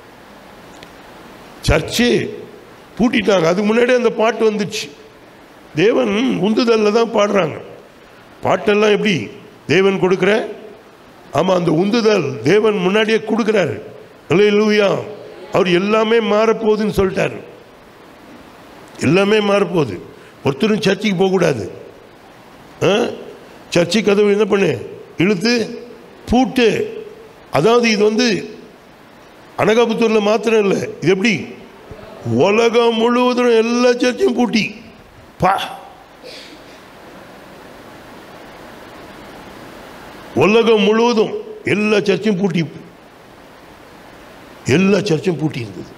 சர்ச்சு பூட்டிட்டாங்க அதுக்கு முன்னாடி அந்த பாட்டு வந்துச்சு தேவன் உந்துதலில் தான் பாடுறாங்க பாட்டெல்லாம் எப்படி தேவன் கொடுக்குற ஆமாம் அந்த உந்துதல் தேவன் முன்னாடியே கொடுக்குறாரு லூயா அவர் எல்லாமே மாறப்போகுதுன்னு சொல்லிட்டாரு எல்லாமே மாறப்போகுது ஒருத்தரும் சர்ச்சுக்கு போகக்கூடாது ஆ? சர்ச்சு கதவு என்ன பண்ணு இழுத்து பூட்டு அதாவது இது வந்து அனகாபுத்தூரில் மாத்திரம் இல்லை இது எப்படி உலகம் முழுவதும் எல்லா சர்ச்சையும் பூட்டி பா உலகம் முழுவதும் எல்லா சர்ச்சையும் பூட்டி எல்லா சர்ச்சையும் பூட்டி இருந்தது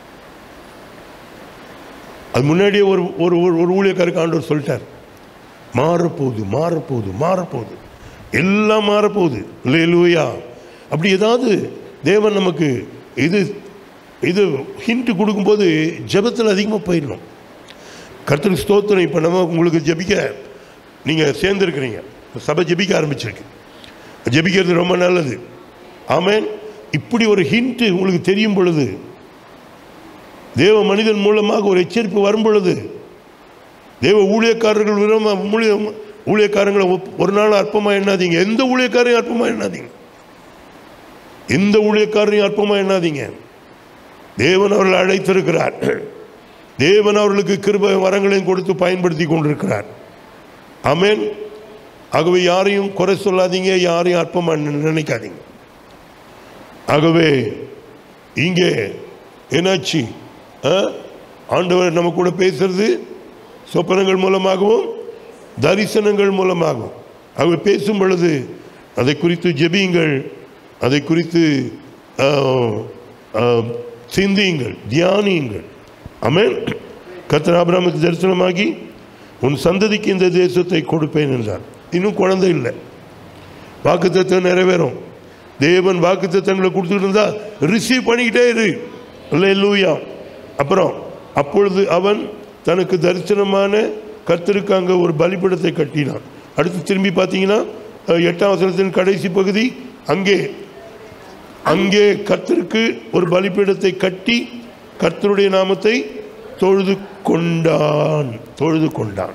அது முன்னாடியே ஒரு ஒரு ஒரு- ஒரு ஊழியக்காருக்கு ஆண்டவர் சொல்லிட்டார் மாறப்போகுது மாறப்போகுது மாறப்போகுது எல்லாம் மாறப்போகுது இல்லையா அப்படி ஏதாவது தேவன் நமக்கு இது இது ஹிண்ட் கொடுக்கும்போது ஜெபத்தில் அதிகமாக போயிடணும் கர்த்தருக்கு ஸ்தோத்திரம் இப்போ நம்ம உங்களுக்கு ஜெபிக்க நீங்கள் சேர்ந்துருக்கிறீங்க சபை ஜெபிக்க ஆரம்பிச்சிருக்கு ஜெபிக்கிறது ரொம்ப நல்லது ஆமென் இப்படி ஒரு ஹிண்ட்டு உங்களுக்கு தெரியும் பொழுது தேவ மனிதன் மூலமாக ஒரு எச்சரிப்பு வரும் பொழுது தேவ ஊழியக்காரர்கள் விரும்ப ஊழிய ஊழியக்காரங்களை ஒப்- ஒரு நாள் அற்பமாக எண்ணாதீங்க எந்த ஊழியக்காரையும் அற்பமாக எண்ணாதீங்க எந்த ஊழியக்காரரையும் அற்பமாக எண்ணாதீங்க தேவன் அவர்களை அழைத்திருக்கிறார் தேவன் அவர்களுக்கு கிருபை வரங்களையும் கொடுத்து பயன்படுத்தி கொண்டிருக்கிறார் ஆமென் ஆகவே யாரையும் குறை சொல்லாதீங்க யாரையும் அற்பமாக நினைக்காதீங்க ஆகவே இங்கே என்னாச்சு ஆ? ஆண்டவர் நம்ம கூட பேசுறது சொப்பனங்கள் மூலமாகவும் தரிசனங்கள் மூலமாகவும் அவர் பேசும் பொழுது அதை குறித்து ஜெபியுங்கள் அதை குறித்து ஆ, ஆ, சிந்தியுங்கள் தியானியுங்கள் ஆமென் கர்த்தர் ஆபிரகாமுக்கு தரிசனமாகி உன் சந்ததிக்கு இந்த தேசத்தை கொடுப்பேன் என்றார் இன்னும் குழந்தை இல்லை வாக்குத்தத்தம் நிறைவேறும் தேவன் வாக்குத்தத்தங்களை கொடுத்துட்டு இருந்தா ரிசீவ் பண்ணிக்கிட்டே இரு அல்லேலூயா அப்புறம் அப்பொழுது அவன் தனக்கு தரிசனமான கர்த்தருக்கு அங்கே ஒரு பலிபீடத்தை கட்டினான் அடுத்து திரும்பி பார்த்தீங்கன்னா அஹ், எட்டாம் வசனத்தின் கடைசி பகுதி அங்கே அங்கே கர்த்தருக்கு ஒரு பலிபீடத்தை கட்டி கர்த்தருடைய நாமத்தை தொழுது கொண்டான் தொழுது கொண்டான்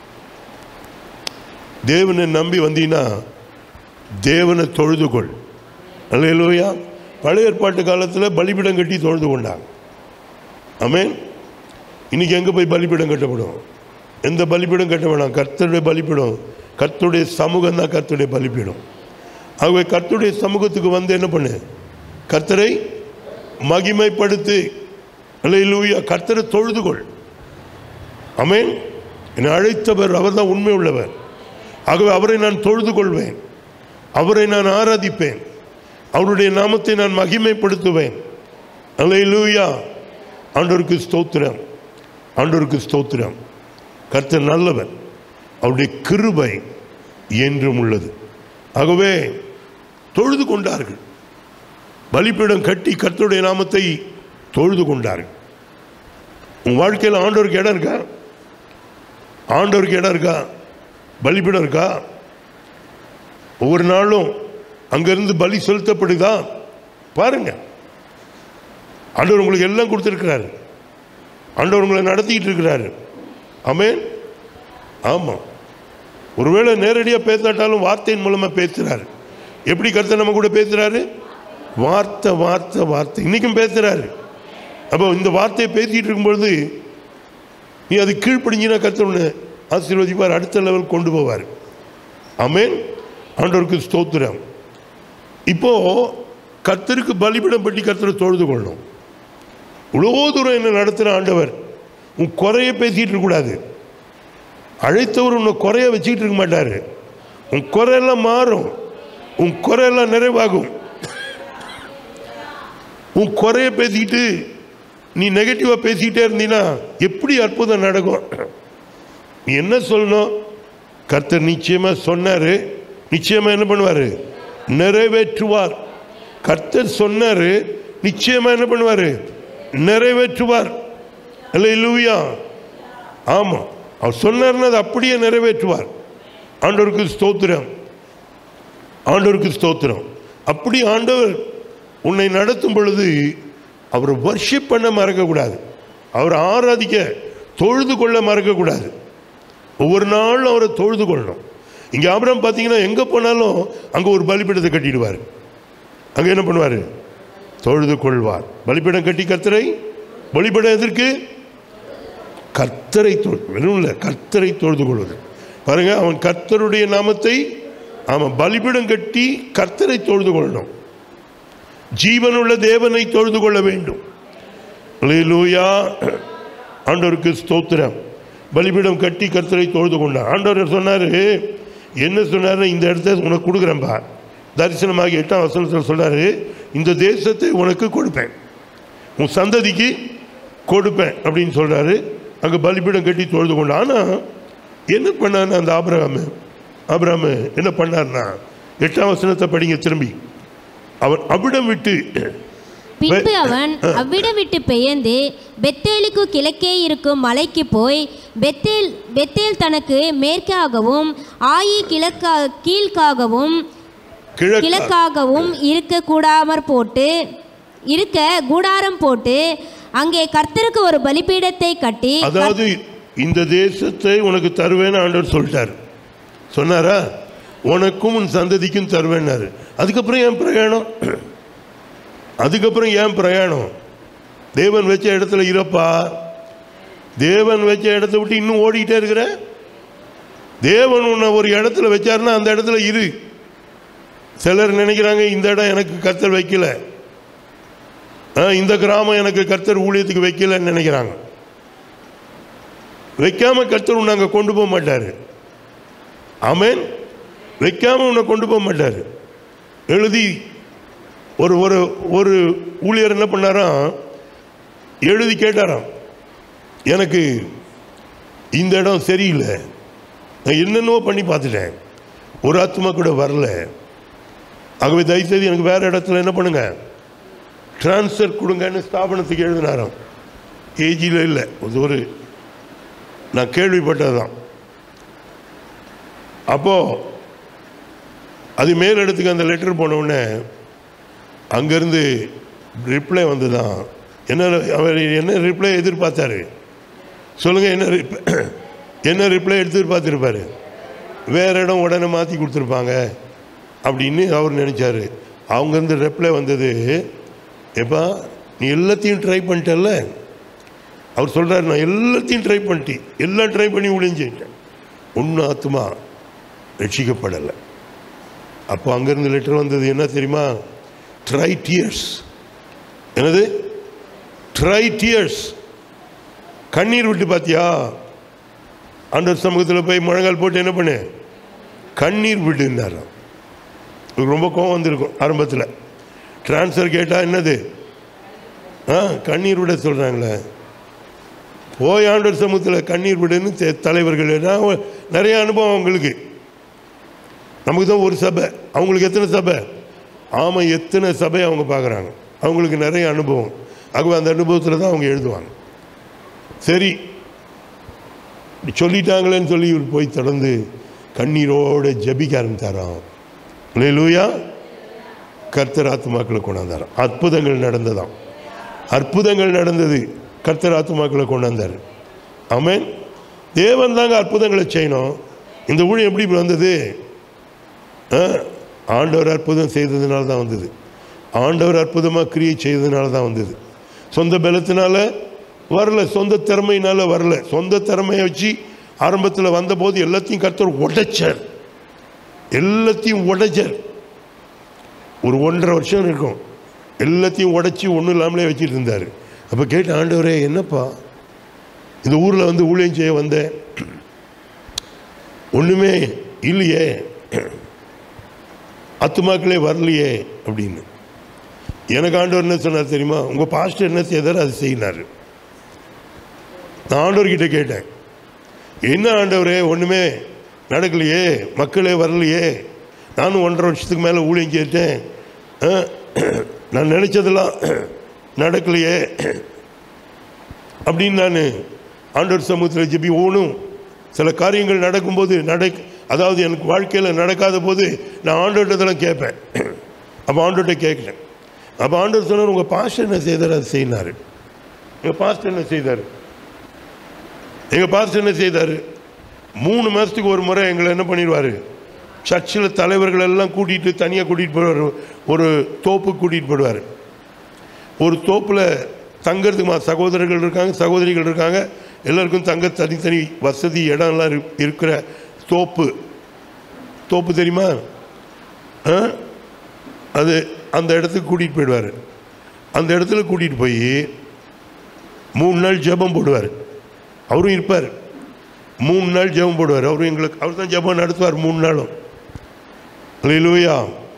தேவனை நம்பி வந்தீங்கன்னா தேவனை தொழுது கொள் அல்லேலூயா பழைய ஏற்பாட்டு காலத்தில் பலிபீடம் கட்டி தொழுது கொண்டாங்க ஆமென் இன்னைக்கு எங்கே போய் பலிபீடம் கட்டப்படும் எந்த பலிபீடம் கட்ட வேணாம் கர்த்தருடைய பலிபீடம் கர்த்தருடைய சமூகம் தான் கர்த்தருடைய பலிபீடம் ஆகவே கர்த்தருடைய சமூகத்துக்கு வந்து என்ன பண்ணு கர்த்தரை மகிமைப்படுத்து அல்லேலூயா கர்த்தரை தொழுது கொள் ஆமென் என்னை அழைத்தவர் அவர்தான் உண்மை உள்ளவர் ஆகவே அவரை நான் தொழுது கொள்வேன் அவரை நான் ஆராதிப்பேன் அவருடைய நாமத்தை நான் மகிமைப்படுத்துவேன் அல்லேலூயா ஆண்டவருக்கு ஸ்தோத்திரம் ஆண்டவருக்கு ஸ்தோத்திரம் கர்த்தர் நல்லவர் அவருடைய கிருபை என்றும் உள்ளது ஆகவே தொழுது கொண்டார்கள் பலிப்பீடம் கட்டி கர்த்தருடைய நாமத்தை தொழுது கொண்டார்கள் உன் வாழ்க்கையில் ஆண்டவருக்கு இடம் இருக்கா ஆண்டவருக்கு இடம் இருக்கா பலிபீடம் இருக்கா ஒவ்வொரு நாளும் அங்கிருந்து பலி செலுத்தப்படுதா பாருங்க ஆண்டவர் உங்களுக்கு எல்லாம் கொடுத்துருக்கிறாரு ஆண்டவர் உங்களை நடத்திக்கிட்டு இருக்கிறாரு ஆமென் ஆமாம் ஒருவேளை நேரடியாக பேசாட்டாலும் வார்த்தையின் மூலமாக பேசுகிறாரு எப்படி கருத்தை நம்ம கூட பேசுகிறாரு வார்த்தை வார்த்தை வார்த்தை இன்றைக்கும் பேசுகிறாரு அப்போ இந்த வார்த்தையை பேசிகிட்டு இருக்கும்பொழுது நீ அது கீழ்ப்படிஞ்சினா கர்த்தர் உன்னை ஆசீர்வதிப்பார் அடுத்த லெவல் கொண்டு போவார் ஆமென் ஆண்டவருக்கு ஸ்தோத்திரம் இப்போ கர்த்தருக்கு பலிபிடம் பற்றி கர்த்தரை தொழுது கொள்ளணும் இவ்வளோ தூரம் என்ன நடத்துகிற ஆண்டவர் உன் குறைய பேசிகிட்டு இருக்கக்கூடாது அழைத்தவர் உன்னை குறைய வச்சுக்கிட்டு இருக்க மாட்டார் உன் குறையெல்லாம் மாறும் உன் குறையெல்லாம் நிறைவாகும் உன் குறைய பேசிக்கிட்டு நீ நெகட்டிவாக பேசிக்கிட்டே இருந்தீன்னா எப்படி அற்புதம் நடக்கும் நீ என்ன சொல்லணும் கர்த்தர் நிச்சயமாக சொன்னார் நிச்சயமாக என்ன பண்ணுவார் நிறைவேற்றுவார் கர்த்தர் சொன்னார் நிச்சயமாக என்ன பண்ணுவார் நிறைவேற்றுவார் இல்லை இல்லையா ஆமாம் அவர் சொன்னார்னா அது அப்படியே நிறைவேற்றுவார் ஆண்டவருக்கு ஸ்தோத்திரம் ஆண்டவருக்கு ஸ்தோத்திரம் அப்படி ஆண்டவர் உன்னை நடத்தும் பொழுது அவர் வர்ஷிப் பண்ண மறக்கக்கூடாது அவர் ஆராதிக்க தொழுது கொள்ள மறக்கக்கூடாது ஒவ்வொரு நாளும் அவரை தொழுது கொள்ளணும் இங்கே ஆபிரம் பார்த்தீங்கன்னா எங்கே போனாலும் அங்கே ஒரு பலிபீடத்தை கட்டிடுவார் அங்கே என்ன பண்ணுவார் தொழுது கொள்வார் பலிபீடம் கட்டி கர்த்தரை பலிபீடம் எதற்கு கர்த்தரை தொழு வெறும் இல்லை கர்த்தரை தொழுது கொள்வது பாருங்க அவன் கர்த்தருடைய நாமத்தை அவன் பலிபீடம் கட்டி கர்த்தரை தொழுது கொள்ளணும் ஜீவனுள்ள தேவனை தொழுது கொள்ள வேண்டும் அல்லேலூயா ஆண்டவருக்கு ஸ்தோத்திரம் பலிபீடம் கட்டி கர்த்தரை தொழுது கொண்டார் ஆண்டவர் சொன்னார் என்ன சொன்னார் இந்த இடத்த உனக்கு கொடுக்குறேன்பா தரிசனமாகி எட்டாம் வசனத்தில் சொன்னார் இந்த தேசத்தை உனக்கு கொடுப்பேன் உன் சந்ததிக்கு கொடுப்பேன் அப்படின்னு சொல்கிறாரு அங்கே பலிபீடம் கட்டி தொழுது கொண்டான் ஆனால் என்ன பண்ணார்னா அந்த ஆபிரகாமு ஆபிரகாமு என்ன பண்ணார்னா எட்டாம் வசனத்தை படிங்க திரும்பி அவன் அவிடம் விட்டு பின்பு அவன் அவ்விடம் விட்டு பெயர்ந்து பெத்தேலுக்கு கிழக்கே இருக்கும் மலைக்கு போய் பெத்தேல் பெத்தேல் தனக்கு மேற்காகவும் ஆயி கிழக்கா கீழ்க்காகவும் கிழக்கு கிழக்காகவும் இருக்க கூடாமற் போட்டு இருக்க கூடாரம் போட்டு அங்கே கர்த்தருக்கு ஒரு பலிபீடத்தை கட்டி அதாவது இந்த தேசத்தை உனக்கு தருவேன்னு ஆண்டவர் சொல்லிட்டார் சொன்னாரா உனக்கும் உன் சந்ததிக்கும் தருவேன்னாரு அதுக்கப்புறம் ஏன் பிரயாணம் அதுக்கப்புறம் ஏன் பிரயாணம் தேவன் வச்ச இடத்துல இருப்பா தேவன் வச்ச இடத்த விட்டு இன்னும் ஓடிக்கிட்டே இருக்கிற தேவன் உன்னை ஒரு இடத்துல வச்சாருன்னா அந்த இடத்துல இரு சிலர் நினைக்கிறாங்க இந்த இடம் எனக்கு கர்த்தர் வைக்கல ஆ, இந்த கிராமம் எனக்கு கர்த்தர் ஊழியத்துக்கு வைக்கலன்னு நினைக்கிறாங்க வைக்காம கர்த்தர் உன்னை அங்கே கொண்டு போக மாட்டார் ஆமென் வைக்காம உன்னை கொண்டு போக மாட்டார் எழுதி ஒரு ஒரு ஒரு ஊழியர் என்ன பண்ணாராம் எழுதி கேட்டாராம் எனக்கு இந்த இடம் சரியில்லை நான் என்னென்னவோ பண்ணி பார்த்துட்டேன் ஒரு ஆத்மா கூட வரல ஆகவே தயவுசெய்து எனக்கு வேறு இடத்துல என்ன பண்ணுங்க ட்ரான்ஸ்ஃபர் கொடுங்கன்னு ஸ்தாபனத்துக்கு எழுதினாராம் ஏஜியில் இல்லை அது ஒரு நான் கேள்விப்பட்டது தான் அப்போது அது மேலிடத்துக்கு அந்த லெட்டர் போன உடனே அங்கேருந்து ரிப்ளை வந்து தான் என்ன அவர் என்ன ரிப்ளை எதிர்பார்த்தாரு சொல்லுங்கள் என்ன ரிப்- என்ன ரிப்ளை எதிர்பார்த்துருப்பாரு வேற இடம் உடனே மாற்றி கொடுத்துருப்பாங்க அப்படின்னு அவர் நினச்சாரு அவங்கேருந்து ரிப்ளை வந்தது எப்பா நீ எல்லாத்தையும் ட்ரை பண்ணிட்டல்ல அவர் சொல்கிறார் நான் எல்லாத்தையும் ட்ரை பண்ணிட்டேன் எல்லாம் ட்ரை பண்ணி ஒளிஞ்சிட்டேன் ஒன்றும் ஆத்மா ரட்சிக்கப்படலை அப்போ அங்கேருந்து லெட்டர் வந்தது என்ன தெரியுமா ட்ரை டியர்ஸ் என்னது ட்ரை டியர்ஸ் கண்ணீர் விட்டு பார்த்தியா ஆண்டவர் சமூகத்தில் போய் முழங்கால் போட்டு என்ன பண்ணு கண்ணீர் விட்டுனாராம் இவருக்கு ரொம்ப கோவம் வந்திருக்கும் ஆரம்பத்தில் ட்ரான்ஸ்ஃபர் கேட்டால் என்னது ஆ கண்ணீர் விட சொல்கிறாங்களே போய் ஆண்டவர் சமூகத்தில் கண்ணீர் விடுன்னு தெ- தலைவர்கள் நான் நிறைய அனுபவம் அவங்களுக்கு நமக்கு தான் ஒரு சபை அவங்களுக்கு எத்தனை சபை ஆமாம் எத்தனை சபை அவங்க பார்க்குறாங்க அவங்களுக்கு நிறைய அனுபவம் ஆகவே அந்த அனுபவத்தில் தான் அவங்க எழுதுவாங்க சரி இப்படி சொல்லிட்டாங்களேன்னு சொல்லி இவர் போய் தொடர்ந்து கண்ணீரோடு ஜபிக்க ஆரம்பித்தாராம் லூயா கர்த்தர் ஆத்துமாக்களை கொண்டாந்தாராம் அற்புதங்கள் நடந்ததாம் அற்புதங்கள் நடந்தது கர்த்தர் ஆத்துமாக்களை கொண்டாந்தார் ஆமென் தேவன் தாங்க அற்புதங்களை செய்யணும் இந்த ஊழியம் எப்படி இப்படி வந்தது ஆ? ஆண்டவர் அற்புதம் செய்ததுனால தான் வந்தது ஆண்டவர் அற்புதமாக கிரியை செய்ததுனால தான் வந்தது சொந்த பலத்தினால வரல சொந்த திறமையினால வரல சொந்த திறமையை வச்சு ஆரம்பத்தில் வந்தபோது எல்லாத்தையும் கர்த்தர் உடைச்சார் எல்லாத்தையும் உடைச்சார் ஒரு ஒன்றரை வருஷம் இருக்கும் எல்லாத்தையும் உடைச்சி ஒன்றும் இல்லாமலே வச்சுட்டு இருந்தார் அப்போ கேட்ட ஆண்டவரே என்னப்பா இந்த ஊரில் வந்து ஊழியம் செய்ய வந்தேன் ஒன்றுமே இல்லையே ஆத்துமாக்களே வரலையே அப்படின்னு எனக்கு ஆண்டவர் என்ன சொன்னார் தெரியுமா உங்கள் பாஸ்டர் என்ன செய்தார் அது செய்யினார் நான் ஆண்டவர்கிட்ட கேட்டேன் என்ன ஆண்டவரே ஒன்றுமே நடக்கலையே மக்களே வரலையே நானும் ஒன்றரை வருஷத்துக்கு மேலே ஊழியம் கேட்டேன் ஆ, நான் நினச்சதெல்லாம் நடக்கலையே அப்படின்னு நான் ஆண்டவர் சமூகத்தில் ஜெபி ஓணும் சில காரியங்கள் நடக்கும்போது நடக் அதாவது எனக்கு வாழ்க்கையில் நடக்காத போது நான் ஆண்டவர்கிட்டதெல்லாம் கேட்பேன் அப்போ ஆண்டவர்கிட்ட கேட்குறேன் அப்போ ஆண்டவர் சொன்னார் உங்கள் பாஸ்டர் என்ன செய்தார் அது செய்யினார் எங்கள் பாஸ்டர் என்ன செய்தார் எங்கள் பாஸ்டர் என்ன செய்தார் மூணு மாதத்துக்கு ஒரு முறை எங்களை என்ன பண்ணிடுவார் சர்ச்சில் தலைவர்கள் எல்லாம் கூட்டிகிட்டு தனியாக கூட்டிகிட்டு போடுவார் ஒரு தோப்பு கூட்டிகிட்டு போடுவார் ஒரு தோப்பில் தங்கறதுக்கு மா- சகோதரர்கள் இருக்காங்க சகோதரிகள் இருக்காங்க எல்லாருக்கும் தங்க தனித்தனி வசதி இடம்லாம் இரு- இருக்கிற தோப்பு தோப்பு தெரியுமா ஆ? அது அந்த இடத்துக்கு கூட்டிகிட்டு போயிடுவார் அந்த இடத்துல கூட்டிகிட்டு போய் மூணு நாள் ஜெபம் போடுவார் அவரும் இருப்பார் மூணு நாள் ஜெபம் போடுவார் அவரும் எங்களுக்கு அவர் தான் ஜெபம் நடத்துவார் மூணு நாளும் லூயா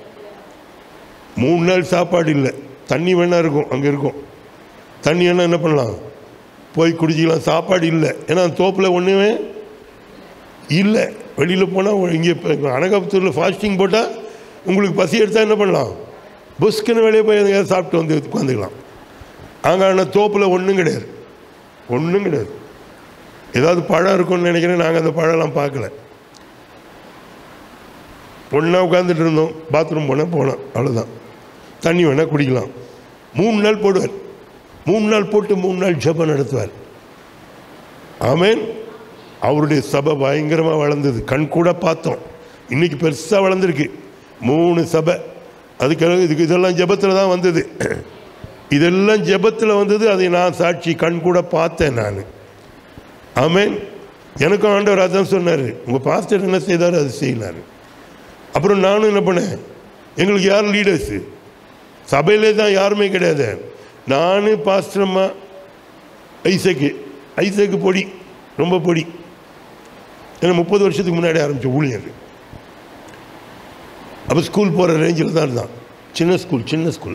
மூணு நாள் சாப்பாடு இல்லை தண்ணி வேணா இருக்கும் அங்கே இருக்கும் தண்ணி வேணா என்ன பண்ணலாம் போய் குடிச்சிக்கலாம் சாப்பாடு இல்லை ஏன்னா அந்த தோப்பில் ஒன்றுமே இல்லை வெளியில் போனால் இங்கே அனகாபுத்தூரில் ஃபாஸ்டிங் போட்டால் உங்களுக்கு பசி எடுத்தால் என்ன பண்ணலாம் புஸ்க்குன்னு வெளியே போய் எங்கேயாவது சாப்பிட்டு வந்து உட்காந்துக்கலாம் அங்கே ஆனால் தோப்பில் ஒன்றும் கிடையாது ஒன்றும் கிடையாது ஏதாவது பழம் இருக்கும்னு நினைக்கிறேன் நாங்கள் அந்த பழம்லாம் பார்க்கல ஒன்றா உட்காந்துட்டு இருந்தோம் பாத்ரூம் போனால் போனோம் அவ்வளோதான் தண்ணி வேணால் குடிக்கலாம் மூணு நாள் போடுவார் மூணு நாள் போட்டு மூணு நாள் ஜெபம் நடத்துவார் ஆமென் அவருடைய சபை பயங்கரமாக வளர்ந்தது கண் கூட பார்த்தோம் இன்னைக்கு பெருசாக வளர்ந்துருக்கு மூணு சபை அதுக்காக இதுக்கு இதெல்லாம் ஜெபத்தில் தான் வந்தது இதெல்லாம் ஜெபத்தில் வந்தது அதை நான் சாட்சி கண் கூட பார்த்தேன் நான் ஆமென் எனக்கும் ஆண்டவர் அதான் சொன்னார் உங்கள் பாஸ்டர் என்ன செய்தார் அது செய்யினார் அப்புறம் நானும் என்ன பண்ணேன் எங்களுக்கு யார் லீடர்ஸு சபையிலே தான் யாருமே கிடையாது நான் பாஸ்டர் அம்மா ஐசக்கு ஐசக்கு பொடி ரொம்ப பொடி ஏன்னா முப்பது வருஷத்துக்கு முன்னாடி ஆரம்பித்த ஊழியர் அப்போ ஸ்கூல் போகிற ரேஞ்சில் தான் இருந்தான் சின்ன ஸ்கூல் சின்ன ஸ்கூல்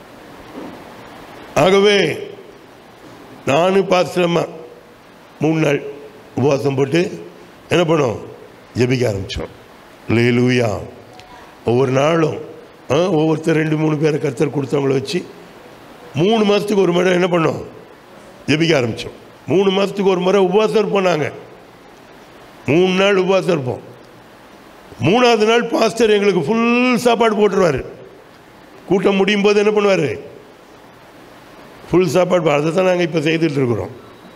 ஆகவே நானும் பாஸ்டர் அம்மா மூணு நாள் உபவாசம் போட்டு என்ன பண்ணோம் ஜெபிக்க ஆரம்பித்தோம் லேலூயா ஒவ்வொரு நாளும் ஆ, ஒவ்வொருத்தர் ரெண்டு மூணு பேரை கர்த்தர் கொடுத்தவங்கள வச்சு மூணு மாதத்துக்கு ஒரு முறை என்ன பண்ணோம் ஜெபிக்க ஆரம்பித்தோம் மூணு மாதத்துக்கு ஒரு முறை உபவாசம் இருப்போம் நாங்கள் மூணு நாள் உபவாசம் இருப்போம் மூணாவது நாள் பாஸ்டர் எங்களுக்கு ஃபுல் சாப்பாடு போட்டுருவார் கூட்டம் முடியும் போது என்ன பண்ணுவார் ஃபுல் சாப்பாடு அதை தான் நாங்கள் இப்போ செய்துட்டு இருக்கிறோம்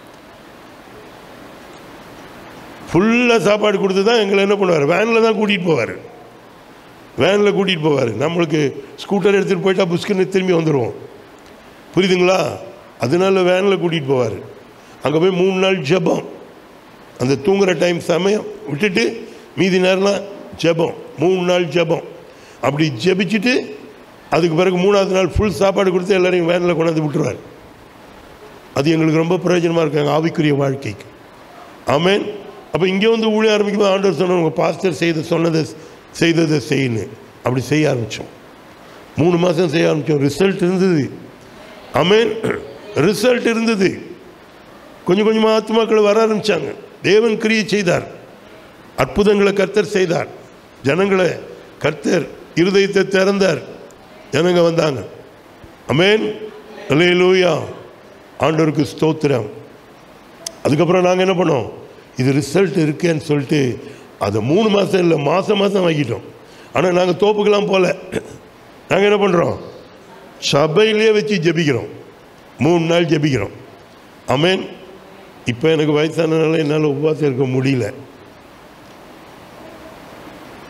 ஃபுல்லாக சாப்பாடு கொடுத்து தான் எங்களை என்ன பண்ணுவார் வேனில் தான் கூட்டிகிட்டு போவார் வேனில் கூட்டிகிட்டு போவார் நம்மளுக்கு ஸ்கூட்டர் எடுத்துகிட்டு போயிட்டா புஷ்குன்னு திரும்பி வந்துடுவோம் புரியுதுங்களா அதனால வேனில் கூட்டிகிட்டு போவார் அங்கே போய் மூணு நாள் ஜெபம் அந்த தூங்குற டைம் சமயம் விட்டுட்டு மீதி நேரம்லாம் ஜெபம் மூணு நாள் ஜெபம் அப்படி ஜெபிச்சுட்டு அதுக்கு பிறகு மூணாவது நாள் ஃபுல் சாப்பாடு கொடுத்து எல்லாரையும் வேனில் கொண்டாந்து விட்டுருவார் அது எங்களுக்கு ரொம்ப பிரயோஜனமாக இருக்கு எங்கள் ஆவிக்குரிய வாழ்க்கைக்கு ஆமென் அப்போ இங்கே வந்து ஊழிய ஆரம்பிக்கும் போது ஆண்டவர் சொன்னார் உங்கள் பாஸ்டர் செய்த சொன்னதை செய்ததை செய்யணும் அப்படி செய்ய ஆரம்பித்தோம் மூணு மாதம் செய்ய ஆரம்பித்தோம் ரிசல்ட் இருந்தது ஆமென் ரிசல்ட் இருந்தது கொஞ்சம் கொஞ்சமாக ஆத்மாக்கள் வர ஆரம்பித்தாங்க தேவன் கிரியை செய்தார் அற்புதங்களை கர்த்தர் செய்தார் ஜனங்களை கர்த்தர் இருதயத்தை திறந்தார் ஜனங்க வந்தாங்க அமேன் அல்லேலூயா ஆண்டவருக்கு ஸ்தோத்திரம் அதுக்கப்புறம் நாங்கள் என்ன பண்ணோம் இது ரிசல்ட் இருக்கேன்னு சொல்லிட்டு அதை மூணு மாதம் இல்லை மாதம் மாதம் வாங்கிட்டோம் ஆனால் நாங்கள் தோப்புக்கெல்லாம் போகல நாங்கள் என்ன பண்ணுறோம் சபையிலே வச்சு ஜெபிக்கிறோம் மூணு நாள் ஜெபிக்கிறோம் அமேன் இப்போ எனக்கு வயசானதுனால என்னால் உபவாசம் இருக்க முடியல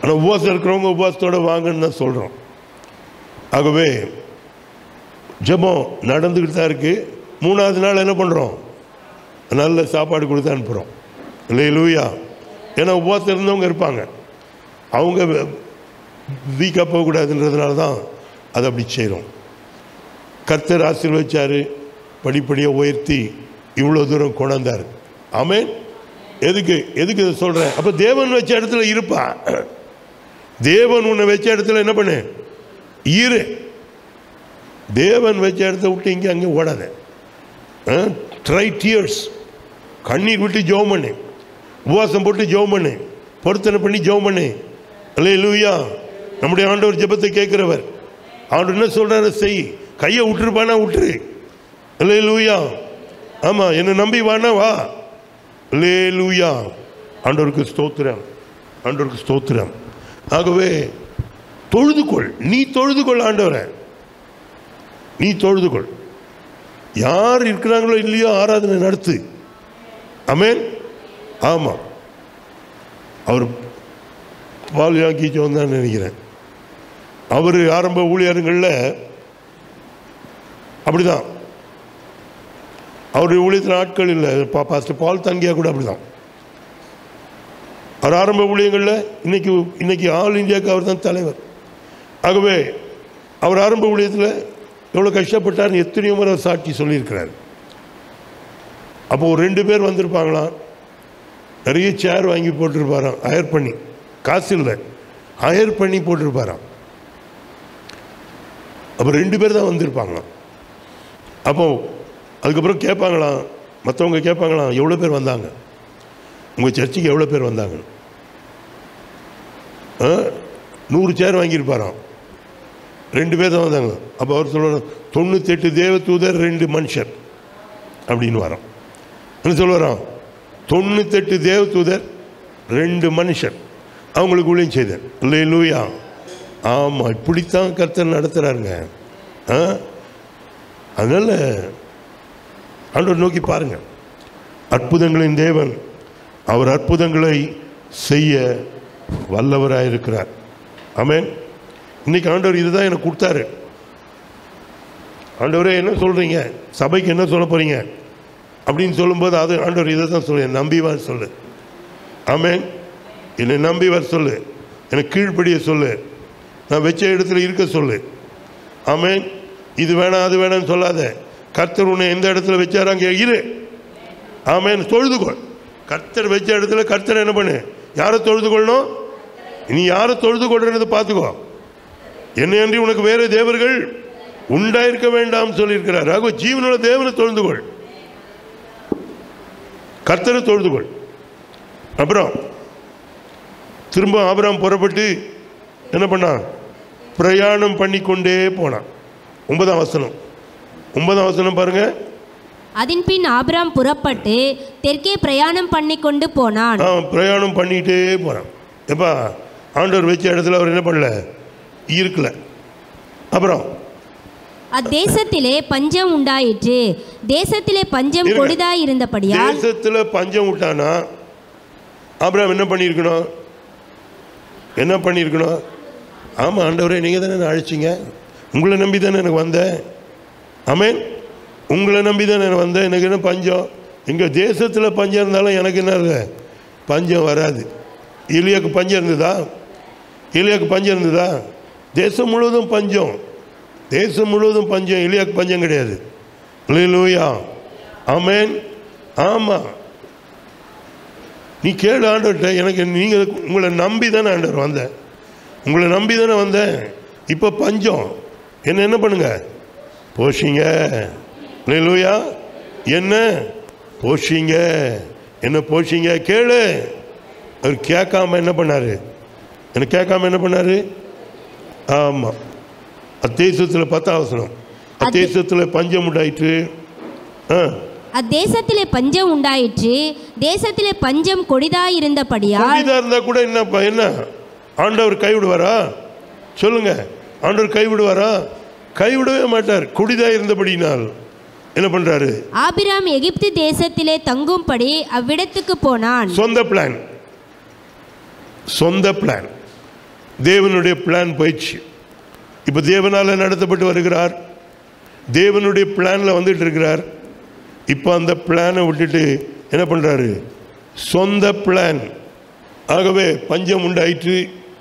ஆனால் உபவாசம் இருக்கிறவங்க உபவாசத்தோட வாங்கன்னு தான் சொல்கிறோம் ஆகவே ஜெபம் நடந்துக்கிட்டு தான் இருக்குது மூணாவது நாள் என்ன பண்ணுறோம் நல்ல சாப்பாடு கொடுத்து அனுப்புகிறோம் இல்லை லூயா ஏன்னா உபவாசம் இருந்தவங்க இருப்பாங்க அவங்க வீக்காக போகக்கூடாதுன்றதுனால தான் அதை அப்படி செய்கிறோம் கர்த்தர் ஆசீர்வதிச்சாரு படிப்படியாக உயர்த்தி இவ்வளோ தூரம் கொண்டாந்தார் ஆமென் எதுக்கு எதுக்கு இதை சொல்கிறேன் அப்போ தேவன் வச்ச இடத்துல இருப்பா தேவன் உன்னை வச்ச இடத்துல என்ன பண்ணு இரு தேவன் வச்ச இடத்த விட்டு இங்கே அங்கே ஓடாத ட்ரை டியர்ஸ் கண்ணீர் விட்டு ஜெபம் பண்ணு உபவாசம் போட்டு ஜெபம் பண்ணு பொருத்தனை பண்ணி ஜெபம் பண்ணு அல்லே லூயா நம்முடைய ஆண்டவர் ஜெபத்தை கேட்கிறவர் ஆண்டவர் என்ன சொல்றாரு செய் கையை விட்டுருப்பானா விட்டுரு அல்லே லூயா ஆமாம் என்னை நம்பி வானா வா அல்லே லூயா ஆண்டவருக்கு ஸ்தோத்திரம் ஆண்டவருக்கு ஸ்தோத்திரம் ஆகவே தொழுதுகொள் நீ தொழுதுகொள் ஆண்டவரை நீ தொழுதுகொள் யார் இருக்கிறாங்களோ இல்லையோ ஆராதனை நடத்து அமேன் ஆமாம் அவர் பால் யாக்கிச்சோம் தான் நினைக்கிறேன் அவர் ஆரம்ப ஊழியர்களில் அப்படிதான் அவருடைய ஊழியத்தில் ஆட்கள் இல்லை பா பாஸ்டர் பால் தங்கியா கூட அப்படிதான் அவர் ஆரம்ப ஊழியங்களில் இன்னைக்கு இன்னைக்கு ஆல் இந்தியாவுக்கு அவர் தான் தலைவர் ஆகவே அவர் ஆரம்ப ஊழியத்தில் எவ்வளோ கஷ்டப்பட்டார்னு எத்தனையோ முறை சாட்சி சொல்லியிருக்கிறார் அப்போ ஒரு ரெண்டு பேர் வந்திருப்பாங்களாம் நிறைய சேர் வாங்கி போட்டிருப்பாராம் ஹயர் பண்ணி காசு இல்லை ஹயர் பண்ணி போட்டிருப்பாராம் அப்போ ரெண்டு பேர் தான் வந்திருப்பாங்களாம் அப்போ அதுக்கப்புறம் கேட்பாங்களாம் மற்றவங்க கேட்பாங்களாம் எவ்வளோ பேர் வந்தாங்க உங்கள் சர்ச்சுக்கு எவ்வளோ பேர் வந்தாங்க ஆ? நூறு சேர் வாங்கியிருப்பாராம் ரெண்டு பேர் தான் வந்தாங்க அப்போ அவர் சொல்லுவார் தொண்ணூத்தெட்டு தேவ தூதர் ரெண்டு மனுஷர் அப்படின்னு வரோம் என்ன சொல்லுவாராம் தொண்ணூத்தெட்டு தேவ தூதர் ரெண்டு மனுஷர் அவங்களுக்கு ஊழியம் செய்தார் இல்லை லூயா ஆமாம் இப்படித்தான் கர்த்தர் நடத்துகிறாருங்க ஆ அதனால் ஆண்டவர் நோக்கி பாருங்க அற்புதங்களின் தேவன் அவர் அற்புதங்களை செய்ய வல்லவராக இருக்கிறார் ஆமென் இன்னைக்கு ஆண்டவர் இதுதான் எனக்கு கொடுத்தாரு ஆண்டவரே என்ன சொல்றீங்க சபைக்கு என்ன சொல்ல போறீங்க அப்படின்னு சொல்லும்போது அது ஆண்டவர் இதை தான் சொல்லு நம்பி வர சொல்லு ஆமென் என்னை நம்பி வர சொல்லு எனக்கு கீழ்ப்படிய சொல்லு நான் வச்ச இடத்துல இருக்க சொல்லு ஆமென் இது வேணாம் அது வேணாம்னு சொல்லாத கர்த்தர் உன்னை எந்த இடத்துல வச்சாரோ அங்கே இரு ஆமென் தொழுதுகொள் கர்த்தர் வச்ச இடத்துல கர்த்தர் என்ன பண்ணு யாரை தொழுது கொள்ளணும் நீ யாரை தொழுது கொள்றது பார்த்துக்கோ என்னை அன்றி உனக்கு வேறு தேவர்கள் உண்டாயிருக்க வேண்டாம் சொல்லியிருக்கிறார் ஆகவே ஜீவனுள்ள தேவனை தொழுது கொள் கர்த்தரை தொழுது கொள் அப்புறம் திரும்ப ஆபிரகாம் புறப்பட்டு என்ன பண்ணான் பிரயாணம் பண்ணி கொண்டே போனான் ஒன்பதாம் வசனம் ஒன்பதாம் வசனம் பாருங்க அதன் பின் ஆபிராம் புறப்பட்டு தெற்கே பிரயாணம் பண்ணி கொண்டு போனான் அவன் பிரயாணம் பண்ணிக்கிட்டே போகிறான் எப்பா ஆண்டவர் வச்ச இடத்துல அவர் என்ன பண்ணல இருக்கல அப்புறம் அத்தேசத்திலே பஞ்சம் உண்டாயிற்று தேசத்திலே பஞ்சம் இருங்க. கொடிதாய் இருந்தபடியால் தேசத்தில் பஞ்சம் விட்டானா அப்புறம் என்ன பண்ணியிருக்கணும் என்ன பண்ணியிருக்கணும் ஆமாம் ஆண்டவரே நீங்கள் தானே என்னை அழைச்சிங்க உங்களை நம்பி தானே எனக்கு வந்தேன் ஆமென் உங்களை நம்பி தானே நான் வந்தேன் எனக்கு என்ன பஞ்சம் எங்கள் தேசத்தில் பஞ்சம் இருந்தாலும் எனக்கு என்ன இல்லை பஞ்சம் வராது எலியாக்கு பஞ்சம் இருந்ததா எலியாக்கு பஞ்சம் இருந்ததா தேசம் முழுவதும் பஞ்சம் தேசம் முழுவதும் பஞ்சம் எலியாக்கு பஞ்சம் கிடையாது லூயா ஆமென் ஆமாம் நீ கேளு ஆண்டவர்கிட்ட எனக்கு நீங்கள் உங்களை நம்பி தானே ஆண்டவர் வந்தேன் உங்களை நம்பி தானே வந்தேன் இப்போ பஞ்சம் என்ன என்ன பண்ணுங்க போஷிங்க லூயா என்ன போஷிங்க என்ன போஷிங்க கேளு அவர் கேட்காம என்ன பண்ணாரு என்ன கேட்காம என்ன பண்ணாரு ஆமாம் அத்தேசத்தில் பத்தாவசனம் அத்தேசத்தில் பஞ்சம் உண்டாயிற்று ஆ அத்தேசத்திலே பஞ்சம் உண்டாயிற்று தேசத்திலே பஞ்சம் கொடிதாய் இருந்தபடியால் புதிதா இருந்தா கூட என்னப்பா என்ன ஆண்டவர் கைவிடுவாரா சொல்லுங்க ஆண்டவர் கைவிடுவாரா கைவிடவே மாட்டார் குடிதா இருந்தபடினால் என்ன பண்றாரு ஆபிராம் எகிப்து தேசத்திலே தங்கும்படி அவ்விடத்துக்கு போனான் சொந்த பிளான் சொந்த பிளான் தேவனுடைய பிளான் போயிடுச்சு இப்போ தேவனால் நடத்தப்பட்டு வருகிறார் தேவனுடைய பிளானில் வந்துட்டு இருக்கிறார் இப்போ அந்த பிளானை விட்டுட்டு என்ன பண்ணுறாரு சொந்த பிளான் ஆகவே பஞ்சம் உண்டாயிற்று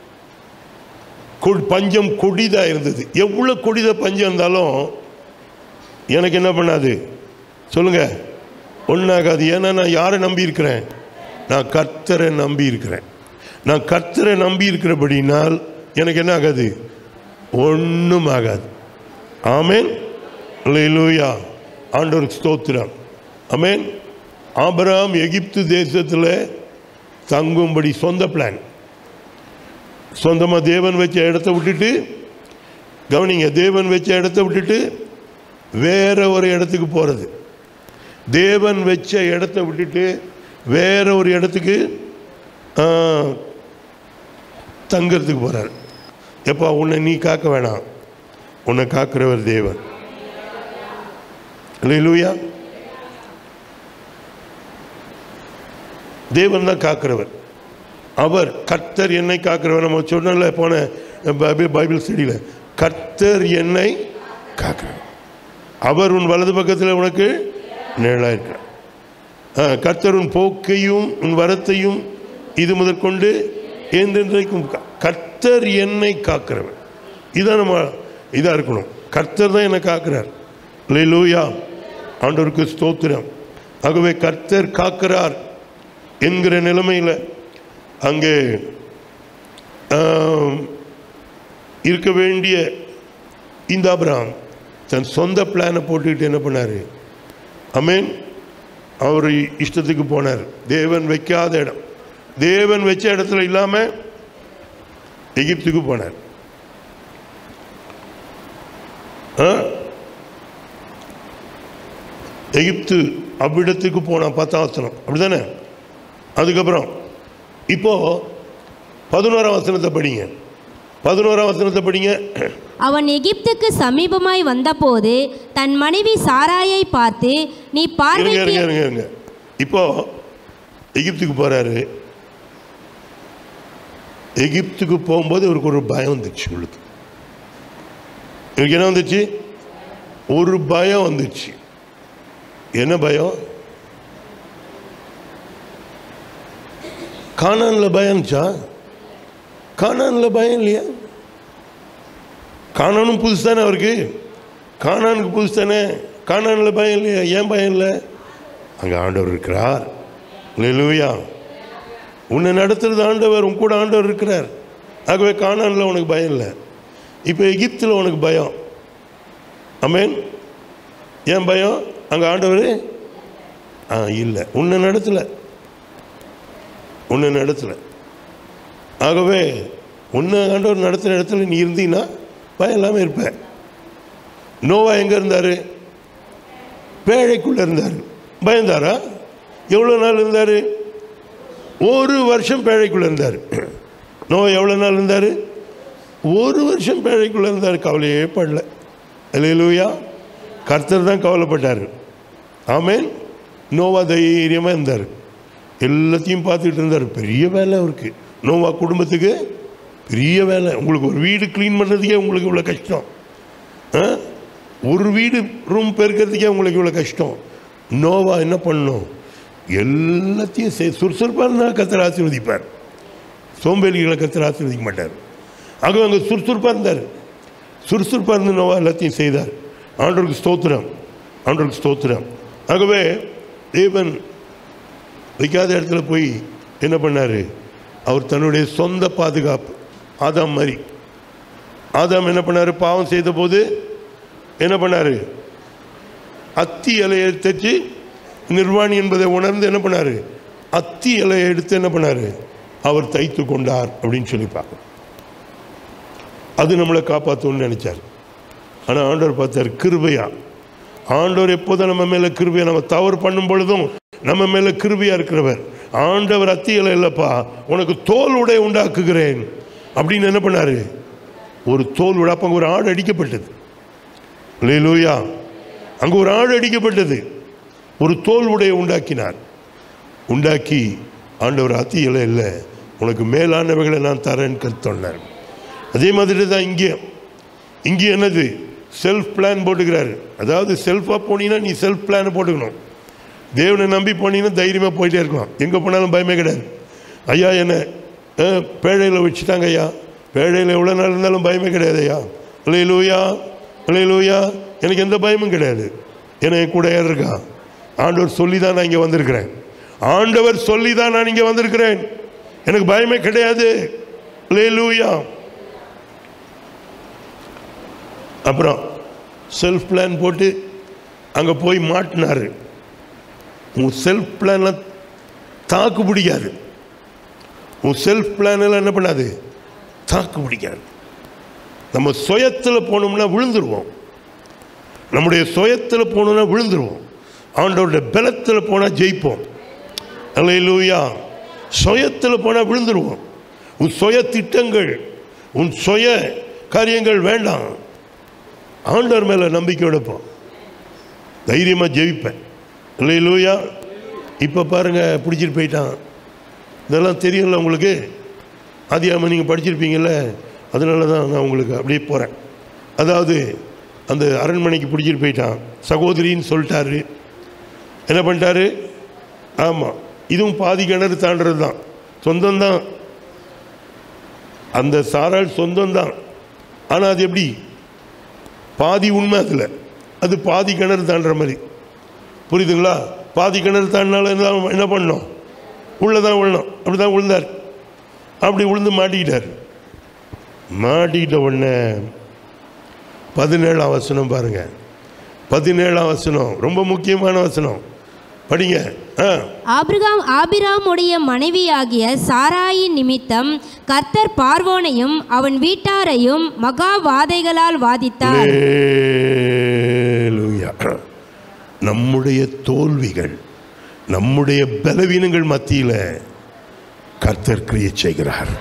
கொ- பஞ்சம் கொடிதாக இருந்தது எவ்வளோ கொடித பஞ்சம் இருந்தாலும் எனக்கு என்ன பண்ணாது சொல்லுங்க ஒன்றாகாது ஏன்னா நான் யாரை நம்பி இருக்கிறேன் நான் கர்த்தரை நம்பி இருக்கிறேன் நான் கர்த்தரை நம்பி இருக்கிறபடினால் எனக்கு என்ன ஆகாது ஒன்றும் ஆகாது ஆமேன் லூயா ஆண்டவருக்கு ஸ்தோத்திரம் ஆமேன் ஆபிரகாம் எகிப்து தேசத்தில் தங்கும்படி சொந்த பிளான் சொந்தமாக தேவன் வச்ச இடத்த விட்டுட்டு கவனிங்க தேவன் வச்ச இடத்த விட்டுட்டு வேற ஒரு இடத்துக்கு போகிறது தேவன் வச்ச இடத்த விட்டுட்டு வேற ஒரு இடத்துக்கு ஆ, தங்கறதுக்கு போகிறார் எப்பா உன்னை நீ காக்க வேணாம் உன்னை காக்கிறவர் தேவன் லூயா தேவன் தான் காக்கிறவர் அவர் கர்த்தர் என்னை காக்கிறவர் நம்ம சொன்னல போன பைபிள் பைபிள் ஸ்டடியில் கர்த்தர் என்னை காக்கிறவர் அவர் உன் வலது பக்கத்தில் உனக்கு நிழலாக இருக்கிறார் ஆ, கர்த்தர் உன் போக்கையும் உன் வரத்தையும் இது முதற்கொண்டு என்றென்றைக்கும் கா- கர்த்தர் என்னை காக்கிறவர் இதான் நம்ம இதாக இருக்கணும் கர்த்தர் தான் என்னை காக்கிறார் லூயா ஆண்டவருக்கு ஸ்தோத்திரம் ஆகவே கர்த்தர் காக்கிறார் என்கிற நிலைமையில் அங்கே ஆம், இருக்க வேண்டிய இந்த அபிராம் தன் சொந்த பிளானை போட்டுக்கிட்டு என்ன பண்ணார் அமேன் அவர் இஷ்டத்துக்கு போனார் தேவன் வைக்காத இடம் தேவன் வச்ச இடத்துல இல்லாமல் எகிப்துக்கு போனார் ஆ? எகிப்து அவ்விடத்துக்கு போனான் பத்தாம் வசனம் அப்படிதானே அதுக்கப்புறம் இப்போ பதினோராம் வசனத்தை படிங்க பதினோராம் வசனத்தை படிங்க அவன் எகிப்துக்கு சமீபமாய் வந்தபோது தன் மனைவி சாராயை பார்த்து நீ இருங்க பார்வைக்கு இருங்க இருங்க இருங்க இப்போ எகிப்துக்கு போறாரு எகிப்துக்கு போகும்போது இவருக்கு ஒரு பயம் வந்துச்சு உங்களுக்கு இவருக்கு என்ன வந்துச்சு ஒரு பயம் வந்துச்சு என்ன பயம் கானான்ல பயம் இருந்துச்சா கானான்ல பயம் இல்லையா கானானும் புதுசு தானே அவருக்கு கானானுக்கு புதுசு தானே கானான்ல பயம் இல்லையா ஏன் பயம் இல்லை அங்கே ஆண்டவர் இருக்கிறார் லூயா உன்னை நடத்துறது ஆண்டவர் உன் கூட ஆண்டவர் இருக்கிறார் ஆகவே கானான்ல உனக்கு பயம் இல்லை இப்போ எகிப்தில் உனக்கு பயம் அமேன் ஏன் பயம் அங்கே ஆண்டவர் ஆ இல்லை உன்னை நடத்தலை உன்னை நடத்தலை ஆகவே உன்னை ஆண்டவர் நடத்துகிற இடத்துல நீ இருந்தீன்னா பயம் இல்லாமல் இருப்ப நோவா எங்கே இருந்தார் பேழைக்குள்ளே இருந்தார் பயந்தாரா எவ்வளோ நாள் இருந்தார் ஒரு வருஷம் பேழைக்குள்ளே இருந்தார் நோவா எவ்வளோ நாள் இருந்தார் ஒரு வருஷம் பேழைக்குள்ளே இருந்தார் கவலையே படல அல்லேலூயா கர்த்தர் தான் கவலைப்பட்டார் ஆமேன் நோவா தைரியமாக இருந்தார் எல்லாத்தையும் பார்த்துக்கிட்டு இருந்தார் பெரிய வேலை அவருக்கு நோவா குடும்பத்துக்கு பெரிய வேலை உங்களுக்கு ஒரு வீடு க்ளீன் பண்ணுறதுக்கே உங்களுக்கு இவ்வளோ கஷ்டம் ஆ? ஒரு வீடு ரூம் பெருக்கிறதுக்கே உங்களுக்கு இவ்வளோ கஷ்டம் நோவா என்ன பண்ணணும் எல்லாத்தையும் செய் சுறுசுறுப்பாக இருந்தால் கத்தர் ஆசீர்வதிப்பார் சோம்பேறிகளை கத்தர் ஆசீர்வதிக்க மாட்டார் ஆக அங்கே சுறுசுறுப்பாக இருந்தார் சுறுசுறுப்பாக இருந்து நோவா எல்லாத்தையும் செய்தார் ஆண்டவருக்கு ஸ்தோத்திரம் ஆண்டவருக்கு ஸ்தோத்திரம் ஆகவே தேவன் வைக்காத இடத்துல போய் என்ன பண்ணார் அவர் தன்னுடைய சொந்த பாதுகாப்பு ஆதாம் மாதிரி ஆதாம் என்ன பண்ணார் பாவம் செய்த போது என்ன பண்ணார் அத்தி இலையை தைச்சு நிர்வாணி என்பதை உணர்ந்து என்ன பண்ணார் அத்தி இலையை எடுத்து என்ன பண்ணார் அவர் தைத்து கொண்டார் அப்படின்னு சொல்லி பார்க்கணும் அது நம்மளை காப்பாற்றணும்னு நினைச்சார் ஆனால் ஆண்டவர் பார்த்தார் கிருபையா ஆண்டவர் எப்போதும் நம்ம மேலே கிருபையா நம்ம தவறு பண்ணும் பொழுதும் நம்ம மேலே கிருபையா இருக்கிறவர் ஆண்டவர் அத்தியலை இல்லைப்பா உனக்கு தோல் உடை உண்டாக்குகிறேன் அப்படின்னு என்ன பண்ணாரு ஒரு தோல் உடை அப்போ ஒரு ஆடு அடிக்கப்பட்டது லூயா அங்கே ஒரு ஆடு அடிக்கப்பட்டது ஒரு தோல் உடையை உண்டாக்கினார் உண்டாக்கி ஆண்டவர் அத்தியலை இல்லை உனக்கு மேலானவைகளை நான் தரேன்னு கருத்தொன்னார் அதே மாதிரி தான் இங்கேயும் இங்கே என்னது செல்ஃப் பிளான் போட்டுக்கிறாரு அதாவது செல்ஃபாக போனீங்கன்னா நீ செல்ஃப் பிளானை போட்டுக்கணும் தேவனை நம்பி போனீங்கன்னா தைரியமாக போயிட்டே இருக்கலாம் எங்கே போனாலும் பயமே கிடையாது ஐயா என்ன அஹ், பேழையில் வச்சுட்டாங்க ஐயா பேழையில் எவ்வளோ நாள் இருந்தாலும் பயமே கிடையாது ஐயா இல்லை லூயா இல்லை லூயா எனக்கு எந்த பயமும் கிடையாது ஏன்னா என் கூட யார் இருக்கா ஆண்டவர் சொல்லி தான் நான் இங்கே வந்திருக்கிறேன் ஆண்டவர் சொல்லி தான் நான் இங்கே வந்திருக்கிறேன் எனக்கு பயமே கிடையாது இல்லை லூயா அப்புறம் செல்ஃப் பிளான் போட்டு அங்கே போய் மாட்டினாரு உன் செல்ஃப் பிளான்லாம் தாக்கு பிடிக்காது உன் செல்ஃப் பிளானெல்லாம் என்ன பண்ணாது தாக்கு பிடிக்காது நம்ம சுயத்தில் போனோம்னா விழுந்துருவோம் நம்முடைய சுயத்தில் போனோம்னா விழுந்துருவோம் ஆண்டவருடைய பலத்தில் போனால் ஜெயிப்போம் அல்லையிலூயா சுயத்தில் போனால் விழுந்துருவோம் உன் சுய திட்டங்கள் உன் சுய காரியங்கள் வேண்டாம் ஆண்டவர் மேலே நம்பிக்கை எடுப்போம் தைரியமாக ஜெயிப்பேன் இல்லையிலூயா இப்போ பாருங்க பிடிச்சிட்டு போயிட்டான் இதெல்லாம் தெரியும்ல உங்களுக்கு ஆதியாம நீங்கள் படிச்சிருப்பீங்கல்ல அதனால தான் நான் உங்களுக்கு அப்படியே போகிறேன் அதாவது அந்த அரண்மனைக்கு பிடிச்சிட்டு போயிட்டான் சகோதரின்னு சொல்லிட்டாரு என்ன பண்ணிட்டாரு ஆமாம் இதுவும் பாதி கிணறு தாண்டது தான் சொந்தம்தான் அந்த சாராள் சொந்தம்தான் ஆனால் அது எப்படி பாதி உண்மை அதில் அது பாதி கிணறு தாண்டுற மாதிரி புரியுதுங்களா பாதி கிணறு தாண்டினாலும் என்ன என்ன பண்ணோம் உள்ளே தான் விழணும் அப்படி தான் விழுந்தார் அப்படி விழுந்து மாட்டிக்கிட்டார் மாட்டிக்கிட்ட உடனே பதினேழாம் வசனம் பாருங்க பதினேழாம் வசனம் ரொம்ப முக்கியமான வசனம் படிங்க ஆ ஆபிரகாம் ஆபிராமுடைய மனைவியாகிய சாராயின் நிமித்தம் கர்த்தர் பார்வோனையும் அவன் வீட்டாரையும் மகா வாதைகளால் வாதித்தார் அல்லேலூயா. நம்முடைய தோல்விகள் நம்முடைய பலவீனங்கள் மத்தியில் கர்த்தர் கிரியை செய்கிறார்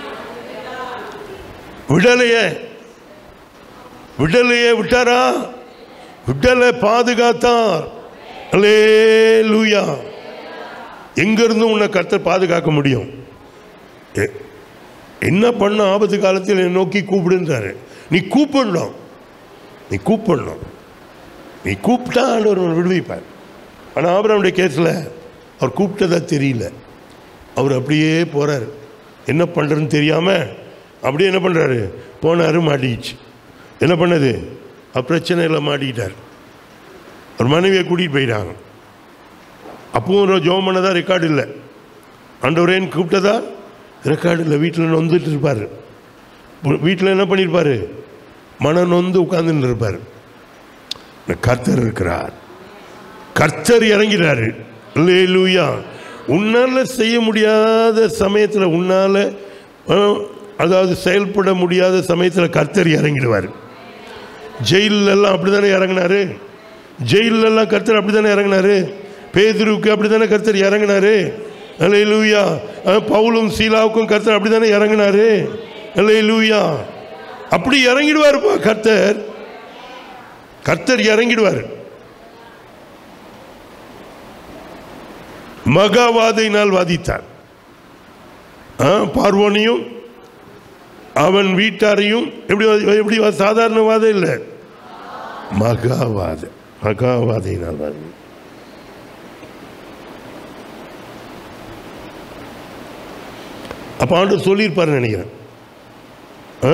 விடலையே விடலையே விட்டாரா விடலை பாதுகாத்தார் அல்லேலூயா எங்கிருந்து உன்னை கர்த்தர் பாதுகாக்க முடியும் எ- என்ன பண்ண ஆபத்து காலத்தில் என்னை நோக்கி கூப்பிடுன்றாரு நீ கூப்பிடணும் நீ கூப்பிடணும் நீ கூப்பிட்டா ஆண்டவர் உன்னை விடுவிப்பார் ஆனால் ஆபரமுடைய கேஸில் அவர் கூப்பிட்டதா தெரியல அவர் அப்படியே போகிறார் என்ன பண்ணுறதுன்னு தெரியாமல் அப்படியே என்ன பண்ணுறாரு போனாரு மாட்டிக்கிச்சு என்ன பண்ணது அவர் பிரச்சனையில் மாட்டிக்கிட்டார் ஒரு மனைவியை கூட்டிகிட்டு போயிட்டாங்க அப்பவும் ஒரு ஜோம் பண்ணதா ரெக்கார்டு இல்லை ஆண்டவரேன்னு கூப்பிட்டதா ரெக்கார்டு இல்லை வீட்டில் நொந்துட்டு இருப்பார் வீட்டில் என்ன பண்ணியிருப்பாரு மன நொந்து உட்கார்ந்துட்டு இருப்பார் இந்த கர்த்தர் இருக்கிறார் கர்த்தர் இறங்கிறாரு லூயா உன்னால செய்ய முடியாத சமயத்தில் உன்னால அஹ், அதாவது செயல்பட முடியாத சமயத்தில் கர்த்தர் இறங்கிடுவார் ஜெயில்ல எல்லாம் அப்படிதானே இறங்கினாரு ஜெயில்ல எல்லாம் கர்த்தர் அப்படிதானே இறங்கினாரு பேதுருவுக்கு அப்படிதானே கர்த்தர் இறங்கினாரு அல்லேலூயா அஹ், பவுலும் சீலாவுக்கும் கர்த்தர் அப்படிதானே இறங்கினாரு அல்லேலூயா அப்படி இறங்கிடுவாருப்பா கர்த்தர் கர்த்தர் இறங்கிடுவார் மகாவாதையினால் வாதித்தார் ஆ, பார்வோனையும் அவன் வீட்டாரையும் எப்படி வா- எப்படி வா- சாதாரண வாதம் இல்லை மகாவாத மகாவாதையினால் வாதி அப்ப ஆண்டு சொல்லியிருப்பாருன்னு நினைக்கிறேன் ஆ?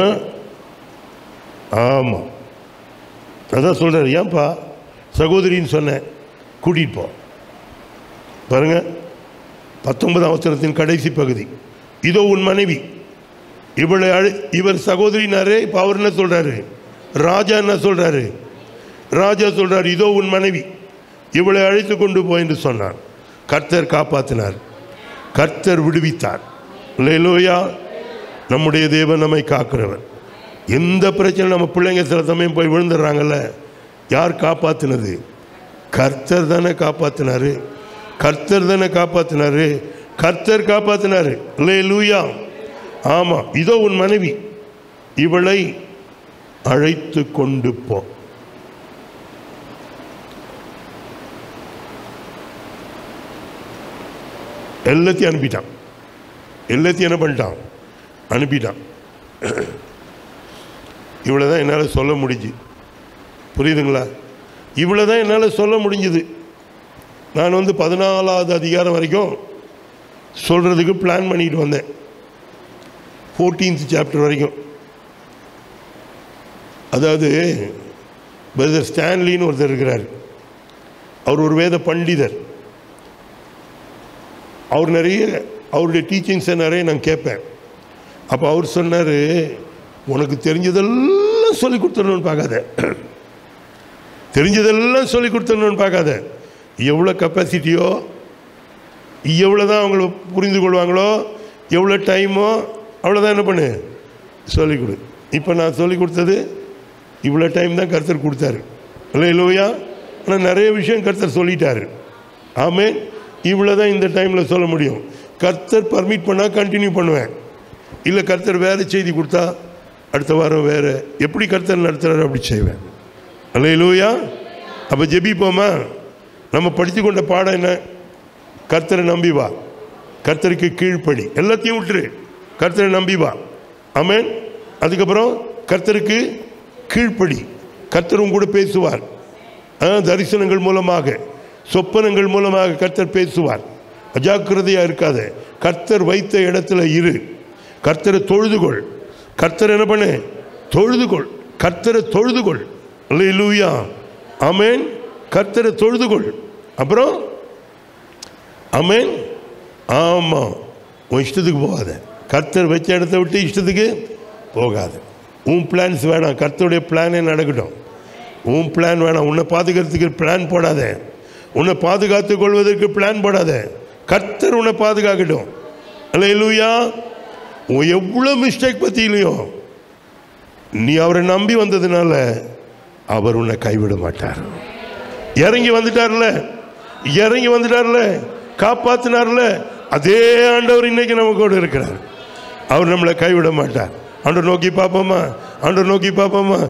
ஆமாம் அதான் சொல்கிறார் ஏன்பா சகோதரின்னு சொன்னேன் கூட்டிகிட்டு போ பாருங்க பத்தொன்பதாம் அவசரத்தின் கடைசி பகுதி இதோ உன் மனைவி இவளை அழை இவர் சகோதரினாரே இப்போ அவர் என்ன சொல்கிறாரு ராஜா என்ன சொல்கிறாரு ராஜா சொல்கிறார் இதோ உன் மனைவி இவளை அழைத்து கொண்டு போ என்று சொன்னார் கர்த்தர் காப்பாற்றினார் கர்த்தர் விடுவித்தார் லேலோயா நம்முடைய தேவன் நம்மை காக்கிறவர் எந்த பிரச்சனை நம்ம பிள்ளைங்க சில சமயம் போய் விழுந்துடுறாங்கல்ல யார் காப்பாத்தினது கர்த்தர் தானே காப்பாத்தினாரு கர்த்தர் தானே காப்பாத்தினாரு கர்த்தர் காப்பாத்தினாரு லே லூயா ஆமா இதோ உன் மனைவி இவளை அழைத்து கொண்டு போ எல்லாத்தையும் அனுப்பிட்டான் எல்லாத்தையும் என்ன பண்ணிட்டான் அனுப்பிட்டான் இவ்வளோ தான் என்னால் சொல்ல முடிஞ்சு புரியுதுங்களா இவ்வளோ தான் என்னால் சொல்ல முடிஞ்சுது நான் வந்து பதினாலாவது அதிகாரம் வரைக்கும் சொல்கிறதுக்கு பிளான் பண்ணிட்டு வந்தேன் ஃபோர்டீன்த் சாப்டர் வரைக்கும் அதாவது பிரதர் ஸ்டான்லின்னு ஒருத்தர் இருக்கிறார் அவர் ஒரு வேத பண்டிதர் அவர் நிறைய அவருடைய டீச்சிங்ஸை நிறைய நான் கேட்பேன் அப்போ அவர் சொன்னார் உனக்கு தெரிஞ்சதெல்லாம் சொல்லி கொடுத்துடணும்னு பார்க்காத தெரிஞ்சதெல்லாம் சொல்லி கொடுத்துடணும்னு பார்க்காத எவ்வளோ கெப்பாசிட்டியோ எவ்வளோ தான் அவங்கள புரிந்து கொள்வாங்களோ எவ்வளோ டைமோ அவ்வளோதான் என்ன பண்ணு சொல்லிக் கொடு இப்போ நான் சொல்லி கொடுத்தது இவ்வளோ டைம் தான் கர்த்தர் கொடுத்தாரு இல்லை இல்லையா ஆனால் நிறைய விஷயம் கர்த்தர் சொல்லிட்டாரு ஆமே இவ்வளோ தான் இந்த டைமில் சொல்ல முடியும் கர்த்தர் பர்மிட் பண்ணால் கண்டினியூ பண்ணுவேன் இல்லை கர்த்தர் வேறு செய்தி கொடுத்தா அடுத்த வாரம் வேறு எப்படி கர்த்தர் நடத்துகிறாரு அப்படி செய்வேன் அல்ல லூயா அப்போ ஜெபிப்போமா நம்ம படித்து கொண்ட பாடம் என்ன கர்த்தரை நம்பி வா கர்த்தருக்கு கீழ்ப்படி எல்லாத்தையும் விட்டுரு கர்த்தரை நம்பி வா ஆமென் அதுக்கப்புறம் கர்த்தருக்கு கீழ்ப்படி கர்த்தர் உங்க கூட பேசுவார் ஆ, தரிசனங்கள் மூலமாக சொப்பனங்கள் மூலமாக கர்த்தர் பேசுவார் அஜாக்கிரதையாக இருக்காத கர்த்தர் வைத்த இடத்துல இரு கர்த்தரை தொழுதுகொள் கர்த்தர் என்ன பண்ணு தொழுதுகொள் கர்த்தரை தொழுதுகொள் லூயா ஆமென் கர்த்தரை தொழுதுகொள் அப்புறம் ஆமென் ஆமாம் உன் இஷ்டத்துக்கு போகாத கர்த்தர் வச்ச இடத்த விட்டு இஷ்டத்துக்கு போகாத உன் பிளான்ஸ் வேணாம் கர்த்தருடைய பிளானே நடக்கட்டும் உன் பிளான் வேணாம் உன்னை பாதுகாக்கிறதுக்கு பிளான் போடாத உன்னை பாதுகாத்துக் கொள்வதற்கு பிளான் போடாத கர்த்தர் உன்னை பாதுகாக்கட்டும் அல்ல இல்லையா உன் எவ்வளோ மிஸ்டேக் பற்றியிலையும் நீ அவரை நம்பி வந்ததுனால அவர் உன்னை கைவிட மாட்டார் இறங்கி வந்துட்டார்ல இறங்கி வந்துட்டார்ல காப்பாத்தினார்ல அதே ஆண்டவர் இன்னைக்கு நம்ம கூட இருக்கிறார் அவர் நம்மளை கைவிட மாட்டார் ஆண்டவர் நோக்கி பார்ப்போமா ஆண்டவர் நோக்கி பார்ப்போமா